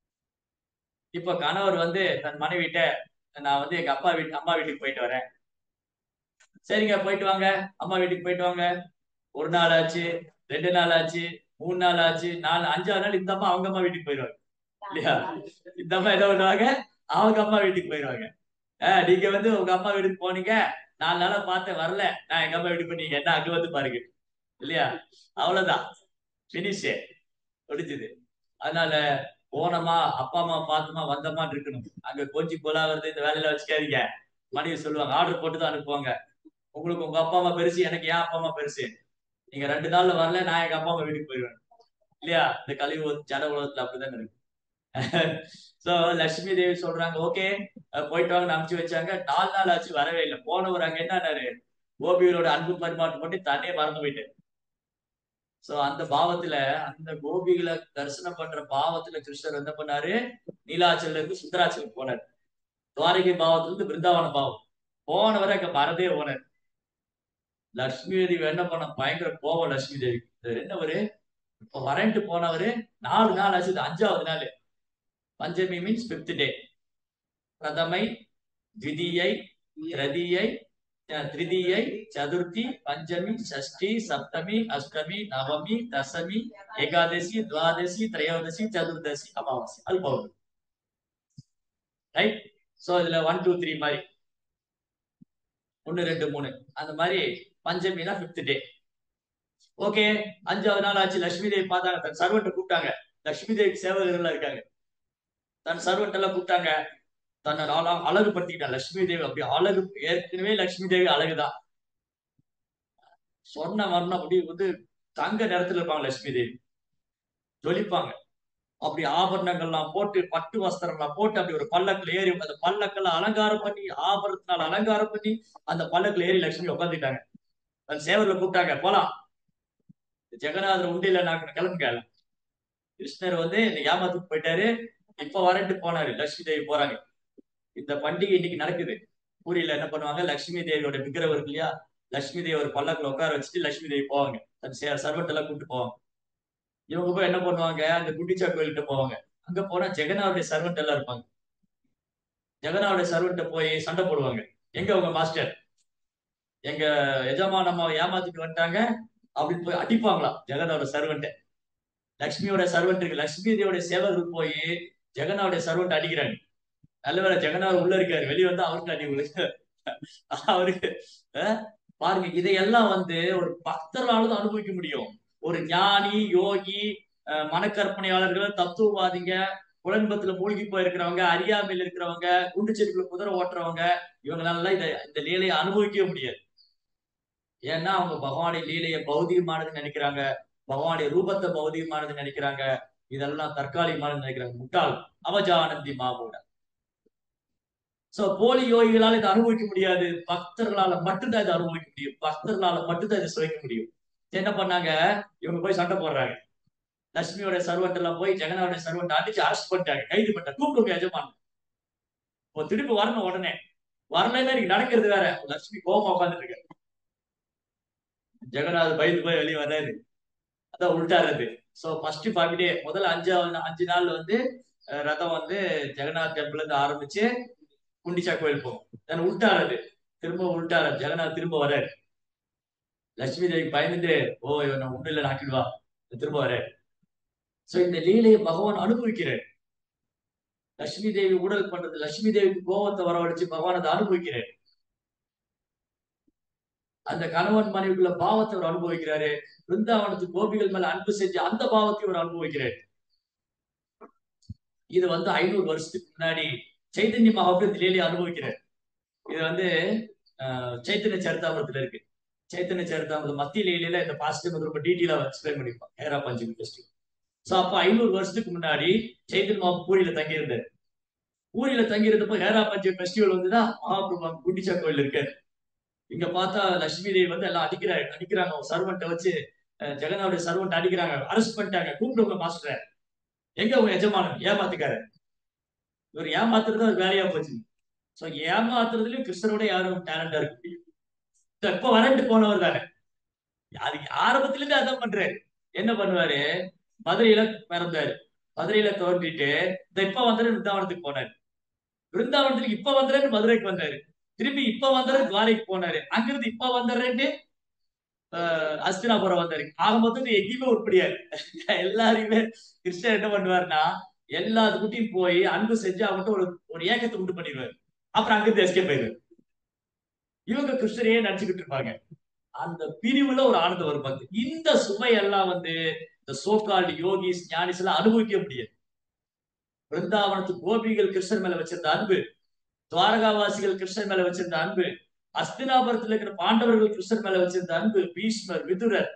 இப்ப கணவர் வந்து தன் மனைவிட்ட நான் வந்து எங்க அப்பா வீட்டு அம்மா வீட்டுக்கு போயிட்டு வரேன் சரிங்க போயிட்டு வாங்க அம்மா வீட்டுக்கு போயிட்டு வாங்க ஒரு நாள் ஆச்சு ரெண்டு நாள் ஆச்சு மூணு நாள் ஆச்சு நாலு அஞ்சாறு நாள் இந்த அம்மா அவங்க அம்மா வீட்டுக்கு போயிடுவாங்க இல்லையா இந்த அம்மா என்ன பண்ணுவாங்க அவங்க அம்மா வீட்டுக்கு போயிடுவாங்க ஆஹ் நீங்க வந்து உங்க அம்மா வீட்டுக்கு போனீங்க நாலு நாளா பார்த்தேன் வரல நான் எங்க அம்மா வீட்டுக்கு போய் நீங்க என்ன அங்க வந்து பாருங்க இல்லையா அவ்வளவுதான் பினிஷ் முடிஞ்சது அதனால போனோமா அப்பா அம்மா பார்த்தோமா வந்தோமான்னு இருக்கணும் அங்க கொஞ்சி போலா வருது இந்த வேலையில வச்சுக்காதீங்க மனைவி சொல்லுவாங்க ஆர்டர் போட்டு தான் அனுப்புவாங்க உங்களுக்கு உங்க அப்பா அம்மா பெருசு எனக்கு ஏன் அப்பா அம்மா பெருசு நீங்க ரெண்டு நாள்ல வரல நான் எங்க அப்பா அம்மா வீட்டுக்கு போயிடுவேன் இல்லையா இந்த கழிவு ஜட உலகத்துல அப்படிதான் இருக்கு சோ லட்சுமி தேவி சொல்றாங்க ஓகே போயிட்டு வாங்க அனுப்பிச்சு வச்சாங்க நாலு நாள் ஆச்சு வரவே இல்லை போனவர் அங்க என்னன்னாரு கோபிகளோட அன்பு பரிமாற்றம் பண்ணி தன்னையே மறந்து போயிட்டாரு சோ அந்த பாவத்துல அந்த கோபிகளை தரிசனம் பண்ற பாவத்துல கிருஷ்ணர் என்ன பண்ணாரு நீலாச்சல்ல இருந்து சுந்தராச்சலம் போனார் துவாரகை பாவத்துல இருந்து பிருந்தாவன பாவம் போனவரை அங்க மறந்தே போனார் லட்சுமி தேவி என்ன பண்ண பயங்கர கோபம் லட்சுமி தேவி என்னவரு இப்ப வரேன்ட்டு போனவரு நாலு நாள் ஆச்சு இது அஞ்சாவது நாள் பஞ்சமி மீன்ஸ் பிப்த் டே பிரதமை திதியை திரதியை திருதியை சதுர்த்தி பஞ்சமி சஷ்டி சப்தமி அஷ்டமி நவமி தசமி ஏகாதசி துவாதசி திரையோதசி சதுர்தசி அமாவாசை அது பௌர்ணமி ரைட் சோ இதுல ஒன் டூ த்ரீ மாதிரி ஒன்னு ரெண்டு மூணு அந்த மாதிரி பஞ்சமினா பிப்த் டே ஓகே அஞ்சாவது நாள் ஆச்சு லட்சுமி தேவி பார்த்தாங்க தன் சர்வெண்ட்டை கூப்பிட்டாங்க லட்சுமி தேவிக்கு சேவகர்கள் இருக்காங்க தன் சர்வெண்ட் எல்லாம் கூப்பிட்டாங்க தன்னை அழ- அழகுபடுத்திக்கிட்டான் லட்சுமி தேவி அப்படி அழகு ஏற்கனவே லட்சுமி தேவி அழகுதான் சொன்ன மரணம் அப்படி வந்து தங்க நிறத்துல இருப்பாங்க லட்சுமி தேவி ஜொலிப்பாங்க அப்படி ஆபரணங்கள்லாம் போட்டு பட்டு வஸ்திரம்லாம் போட்டு அப்படி ஒரு பல்லக்குல ஏறி அந்த பல்லக்கெல்லாம் அலங்காரம் பண்ணி ஆபரணத்தினால அலங்காரம் பண்ணி அந்த பல்லக்குல ஏறி லட்சுமி உட்காந்துட்டாங்க தன் சேவர்ல கூப்பிட்டாங்க போலாம் ஜெகநாதர் உண்டியில நான் கிளம்புங்க கிருஷ்ணர் வந்து இந்த ஏமாத்துக்கு போயிட்டாரு இப்ப வரட்டு போனாரு லட்சுமி தேவி போறாங்க இந்த பண்டிகை இன்னைக்கு நடக்குது பூரியில என்ன பண்ணுவாங்க லட்சுமி தேவியோட விக்கிரகம் இருக்கு இல்லையா லட்சுமி தேவி ஒரு பல்லக்குல உட்கார வச்சுட்டு லட்சுமி தேவி போவாங்க தன் சர்வெண்ட் எல்லாம் கூப்பிட்டு போவாங்க இவங்க போய் என்ன பண்ணுவாங்க அந்த குண்டிச்சா கோயில்கிட்ட போவாங்க அங்க போனா ஜெகனாவுடைய சர்வெண்ட் எல்லாம் இருப்பாங்க ஜெகனாவுடைய சர்வெண்ட்ட போய் சண்டை போடுவாங்க எங்க உங்க மாஸ்டர் எங்க எஜமான் அம்மாவை ஏமாத்திட்டு வந்துட்டாங்க அப்படின்னு போய் அடிப்பாங்களாம் ஜெகனோட சர்வெண்ட் லக்ஷ்மியோட சர்வெண்ட் இருக்கு லட்சுமி தேவியோட சேவகர்கள் போய் ஜெகனாவுடைய சர்வெண்ட் அடிக்கிறாங்க நல்லவேளை ஜெகநாதர் உள்ள இருக்காரு வெளியே வந்து அவருக்கு அடி விழுது அவருக்கு அஹ், பாருங்க இதையெல்லாம் வந்து ஒரு பக்தர்களால தான் அனுபவிக்க முடியும் ஒரு ஞானி யோகி அஹ், மனக்கற்பனையாளர்கள் தத்துவவாதிங்க குழம்பத்துல மூழ்கி போயிருக்கிறவங்க அறியாமையில் இருக்கிறவங்க குண்டு செடிக்குள்ள குதிரை ஓட்டுறவங்க இவங்களால இதை இந்த லீலையை அனுபவிக்கவே முடியாது ஏன்னா அவங்க பகவானுடைய லீலையை பௌதிகமானதுன்னு நினைக்கிறாங்க பகவானுடைய ரூபத்தை பௌதிகமானதுன்னு நினைக்கிறாங்க இதெல்லாம் தற்காலிகமானது நினைக்கிறாங்க முட்டாள் அவஜானந்தி மாமூட சோ போலி யோகிகளால இதை அனுபவிக்க முடியாது பக்தர்களால மட்டும்தான் இதை அனுபவிக்க முடியும் பக்தர்களால மட்டும்தான் இதை சுவைக்க முடியும் என்ன பண்ணாங்க இவங்க போய் சண்டை போடுறாங்க லட்சுமியோட சர்வெண்ட் எல்லாம் போய் ஜெகனாவுடைய சர்வெண்ட் அடிச்சு அரெஸ்ட் பண்ணிட்டாங்க கைது பண்ணிட்டாங்க கூப்பிடுங்க எஜமான் இப்போ திருப்பி வரணும் உடனே வரலைன்னா இன்னைக்கு நடக்கிறது வேற லட்சுமி கோபமா உட்காந்துட்டு இருக்க ஜெகநாத் பயந்து போய் வெளியே வர்றாரு அதான் உள்டாறது சோ ஃபர்ஸ்ட் ஃபார்ட்டி டே முதல்ல அஞ்சு அஞ்சு நாள் வந்து அஹ், ரதம் வந்து ஜெகநாத் டெம்பிள் இருந்து ஆரம்பிச்சு குண்டிச்சா கோயில் போகும் தென் உள்டாறது திரும்ப உள்டாறது ஜெகநாத் திரும்ப வர்றாரு லட்சுமி தேவி பயந்துட்டு ஓ இவன் ஒண்ணு இல்லை ஆக்கிடுவா திரும்ப வர சோ இந்த லீலையை பகவான் அனுபவிக்கிறார் லட்சுமி தேவி ஊழல் பண்றது லட்சுமி தேவிக்கு கோபத்தை வரவழைச்சு பகவான் அதை அனுபவிக்கிறார் அந்த கணவன் மனைவிக்குள்ள பாவத்தை அவர் அனுபவிக்கிறாரு பிருந்தாவனத்து கோபிகள் மேல அன்பு செஞ்சு அந்த பாவத்தையும் அவர் அனுபவிக்கிறார் இது வந்து ஐநூறு வருஷத்துக்கு முன்னாடி சைத்தன்ய மகாபுரம் இந்த லீலையை அனுபவிக்கிறார் இது வந்து ஆஹ், சைத்தன்ய சரிதாமிரத்துல இருக்கு சைத்தன்ய சரிதாமிரத மத்திய லீலையில இந்த பாசிட்டிவ் வந்து ரொம்ப டீட்டெயிலா எக்ஸ்பிளைன் பண்ணிருப்பான் ஹேரா பஞ்சமி ஃபெஸ்டிவல் சோ அப்ப ஐநூறு வருஷத்துக்கு முன்னாடி சைத்தன்ய மகா பூரியில தங்கியிருந்தார் பூரியில தங்கியிருந்தப்போ ஹேரா பஞ்சமி ஃபெஸ்டிவல் வந்துதான் மகாபிரபு குண்டிச்சா கோயில் இருக்காரு இங்க பார்த்தா லட்சுமி தேவி வந்து எல்லாம் அடிக்கிறாங்க அடிக்கிறாங்க சர்வெண்ட்டை வச்சு அஹ், ஜெகநாவுடைய சர்வெண்ட் அடிக்கிறாங்க அரெஸ்ட் பண்ணிட்டாங்க கூப்பிடுங்க மாஸ்டர் எங்க உங்க எஜமானன் ஏமாத்துக்காரு இவர் ஏமாத்துறது ஒரு வேலையா போச்சு சோ ஏமாத்துறதுலயும் கிருஷ்ணரோட யாரும் டேலண்டா இருக்க முடியும் இதோ இப்ப வரண்டு போனவர் தானே அதுக்கு ஆரம்பத்துல இருந்து அதான் பண்றாரு என்ன பண்ணுவாரு மதுரையில பிறந்தாரு மதுரையில தோன்றிட்டு இந்த இப்ப வந்தாரு விருந்தாவனத்துக்கு போனாரு விருந்தாவனத்துக்கு இப்ப வந்தாரு மதுரைக்கு வந்தாரு திரும்பி இப்ப வந்தாரு துவாரைக்கு போனாரு அங்கிருந்து இப்ப வந்தாருன்னு அஸ்தினாபுரம் வந்தாரு ஆக மொத்தம் எங்கேயுமே உருப்படியாது எல்லாரையுமே கிருஷ்ணர் என்ன பண்ணுவாருன்னா எல்லாத்துக்கிட்டையும் போய் அன்பு செஞ்சு அவங்ககிட்ட ஒரு ஒரு ஏக்கத்தை உண்டு பண்ணிடுவாரு அப்புறம் அங்கிருந்து எஸ்கேப் ஆயிடுவாரு இவங்க கிருஷ்ணரையே நினைச்சுக்கிட்டு இருப்பாங்க அந்த பிரிவுல ஒரு ஆனந்தம் வரும் பாத்து இந்த சுவை எல்லாம் வந்து இந்த சோகால்டு யோகிஸ் ஞானிஸ் எல்லாம் அனுபவிக்க முடியாது பிருந்தாவனத்து கோபிகள் கிருஷ்ணர் மேல வச்சிருந்த அன்பு துவாரகாவாசிகள் கிருஷ்ணர் மேல வச்சிருந்த அன்பு அஸ்தினாபுரத்துல இருக்கிற பாண்டவர்கள் கிருஷ்ணர் மேல வச்சிருந்த அன்பு பீஷ்மர் விதுரர்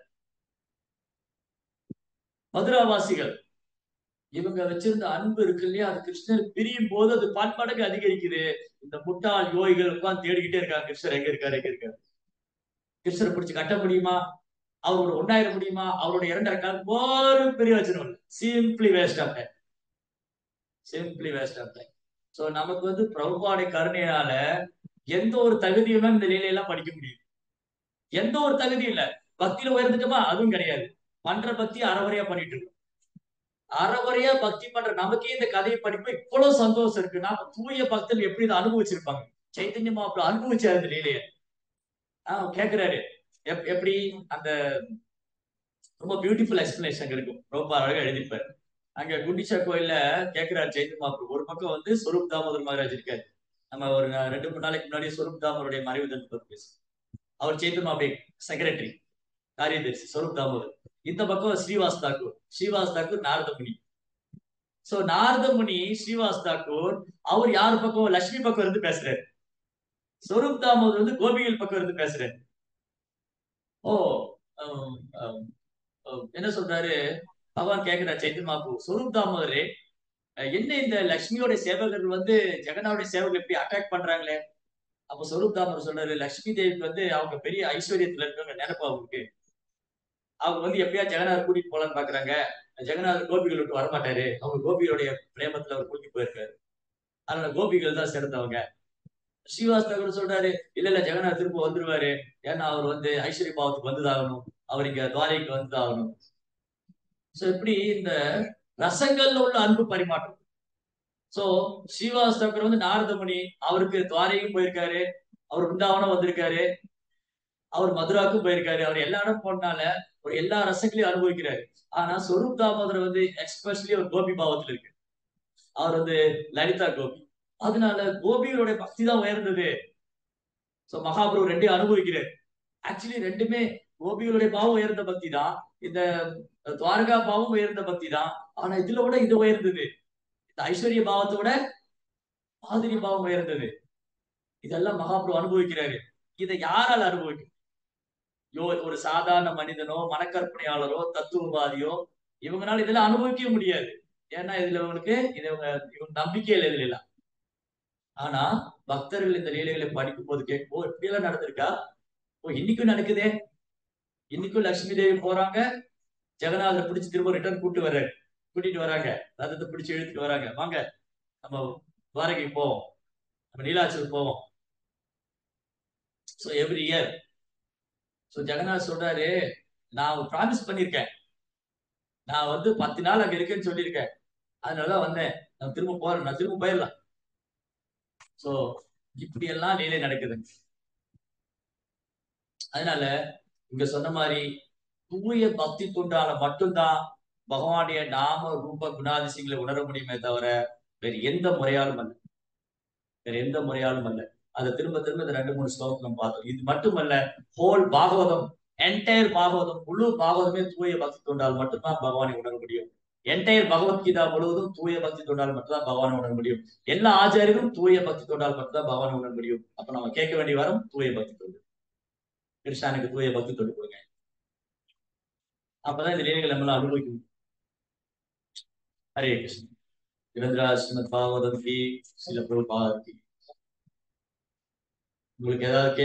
மதுராவாசிகள் இவங்க வச்சிருந்த அன்பு இருக்கு இல்லையா அது கிருஷ்ணர் பிரியும் போது அது பன்மடங்கு அதிகரிக்குது இந்த முட்டாள் யோகிகள் உட்கார்ந்து தேடிக்கிட்டே இருக்காங்க கிருஷ்ணர் எங்க இருக்காரு எங்க இருக்காரு கிருஷ்ணரை பிடிச்சு கட்ட முடியுமா அவரோட ஒன்னாயிர முடியுமா அவரோட இரண்டரை கால் ஒரு பெரிய வச்சிருவோம் simply waste of time simply waste of time so நமக்கு வந்து பிரபுபாடைய கருணையினால எந்த ஒரு தகுதியுமே இந்த லீலையெல்லாம் படிக்க முடியும் எந்த ஒரு தகுதி இல்ல பக்தியில உயர்ந்துட்டோமா அதுவும் கிடையாது பண்ற பக்தி அறவரையா பண்ணிட்டு இருக்கோம் அறவரையா பக்தி பண்ற நமக்கே இந்த கதையை படிப்பு இவ்வளவு சந்தோஷம் இருக்கு நாம தூய பக்தர்கள் எப்படி இதை அனுபவிச்சிருப்பாங்க சைத்தன்ய மாப்பிள்ள அனுபவிச்சாரு இந்த லீலைய ஆஹ் கேக்குறாரு எப்- எப்படி அந்த ரொம்ப பியூட்டிஃபுல் எக்ஸ்பிளனேஷன் இருக்கும் ரொம்ப அழகா எழுதியிருப்பாரு அங்க குண்டிச்சா கோயில்ல கேக்குறாரு சைத்தன்ய மாப்பிள்ள ஒரு பக்கம் வந்து சொரூப் தாமோதர் மகாராஜ் இருக்காரு நம்ம ஒரு நா- ரெண்டு மூணு நாளைக்கு முன்னாடி சொரூப் தாமருடைய மறைவு தினத்தை பத்தி பேசு அவர் சைத்தன்ய மாப்பிள்ளை செக்ரட்டரி காரியதர்சி சொரூப் தாமோதர் இந்த பக்கம் ஸ்ரீவாஸ் தாக்கூர் ஸ்ரீவாஸ் தாக்கூர் நாரதமுனி சோ நாரதமுனி ஸ்ரீவாஸ் தாக்கூர் அவர் யார் பக்கம் லட்சுமி பக்கம் இருந்து பேசுறாரு சொரூப் தாமோதர் வந்து கோபிகள் பக்கம் இருந்து பேசுறாரு ஓ ஆம், ஆம், ஆம், என்ன சொல்றாரு பகவான் கேக்குறாரு சைத்தன்ய மாபு சொரூப் தாமோதரே அஹ் என்ன இந்த லட்சுமியோட சேவகர்கள் வந்து ஜெகநாவுடைய சேவகர்கள் எப்படி அட்டாக் பண்றாங்களே அப்ப சொரூப் தாமோதர் சொல்றாரு லட்சுமி தேவிக்கு வந்து அவங்க பெரிய ஐஸ்வர்யத்துல இருக்காங்க நினைப்பு அவங்களுக்கு அவங்க வந்து எப்படியா ஜெகநாதர் கூட்டிட்டு போலான்னு பாக்குறாங்க ஜெகநாதர் கோபிகள் விட்டு வரமாட்டாரு அவங்க கோபிகளுடைய பிரேமத்துல அவர் கூட்டிட்டு போயிருக்காரு அதனால கோபிகள் தான் சிறந்தவங்க ஸ்ரீவாஸ்தா கூட சொல்றாரு இல்ல இல்ல ஜெகநாதர் திரும்ப வந்துருவாரு ஏன்னா அவர் வந்து ஐஸ்வர்ய பாவத்துக்கு வந்துதாகணும் அவர் இங்க துவாரைக்கு வந்துதாகணும் சோ இப்படி இந்த ரசங்கள்ல உள்ள அன்பு பரிமாற்றம் சோ ஸ்ரீவாஸ்தவர் வந்து நாரதமுனி அவருக்கு துவாரைக்கும் போயிருக்காரு அவர் பிருந்தாவனம் வந்திருக்காரு அவர் மதுராவுக்கும் போயிருக்காரு அவர் எல்லா இடம் போனால ஒரு எல்லா ரசங்களையும் அனுபவிக்கிறாரு ஆனா சொரூப் தாமோதர் வந்து எக்ஸ்பெஷலி ஒரு கோபி பாவத்துல இருக்கு அவர் வந்து லலிதா கோபி அதனால கோபிகளுடைய பக்தி தான் உயர்ந்தது சோ மகாபிரபு ரெண்டையும் அனுபவிக்கிறார் ஆக்சுவலி ரெண்டுமே கோபிகளுடைய பாவம் உயர்ந்த பக்தி தான் இந்த துவாரகா பாவம் உயர்ந்த பக்தி தான் ஆனா இதுல விட இது உயர்ந்தது இந்த ஐஸ்வர்ய பாவத்தை விட மாதிரி பாவம் உயர்ந்தது இதெல்லாம் மகாபிரபு அனுபவிக்கிறாரு இதை யாரால் அனுபவிக்கும் யோ ஒரு சாதாரண மனிதனோ மனக்கற்பனையாளரோ தத்துவவாதியோ இவங்களால இதெல்லாம் அனுபவிக்க முடியாது ஏன்னா இதுல இவங்களுக்கு இது இவங்க இவங்க நம்பிக்கை இல்லை இதுல எல்லாம் ஆனா பக்தர்கள் இந்த லீலைகளை படிக்கும் போது கேட்கும் ஓ இப்படி எல்லாம் நடந்திருக்கா ஓ இன்னைக்கும் நடக்குதே இன்னைக்கும் லட்சுமி தேவி போறாங்க ஜெகநாதரை பிடிச்சு திரும்ப ரிட்டர்ன் கூட்டு வர்றாரு கூட்டிட்டு வராங்க ரதத்தை பிடிச்சு இழுத்துட்டு வராங்க வாங்க நம்ம துவாரகைக்கு போவோம் நம்ம நீலாச்சல் போவோம் so every year so Jagannath சொல்றாரு நான் ப்ராமிஸ் பண்ணியிருக்கேன் நான் வந்து பத்து நாள் அங்க இருக்கேன்னு சொல்லியிருக்கேன் அதனாலதான் வந்தேன் நான் திரும்ப போறேன் நான் திரும்ப போயிடலாம் சோ இப்படி எல்லாம் லீலை நடக்குது அதனால இங்க சொன்ன மாதிரி தூய பக்தி கொண்டால மட்டும்தான் பகவானுடைய நாம ரூப குணாதிசயங்களை உணர முடியுமே தவிர வேறு எந்த முறையாலும் அல்ல வேற எந்த முறையாலும் அல்ல அதை திரும்ப திரும்ப இந்த ரெண்டு மூணு ஸ்லோகம் நம்ம பார்த்தோம் இது மட்டுமல்ல ஹோல் பாகவதம் என்டையர் பாகவதம் முழு பாகவதமே தூய பக்தி தொண்டால் மட்டும்தான் பகவானை உணர முடியும் என்டையர் பகவத்கீதா முழுவதும் தூய பக்தி தொண்டால் மட்டும்தான் பகவானை உணர முடியும் எல்லா ஆச்சாரியரும் தூய பக்தி தொண்டால் மட்டும்தான் பகவானை உணர முடியும் அப்ப நம்ம கேட்க வேண்டிய வரும் தூய பக்தி தொண்டு கிருஷ்ணனுக்கு தூய பக்தி தொண்டு கொடுங்க அப்பதான் இந்த லீலைகள் நம்மளால அனுபவிக்க முடியும் ஹரே கிருஷ்ணன் இரந்திரா ஸ்ரீமத் பாகவதம் கி சில பிரபு உங்களுக்கு ஏதாவது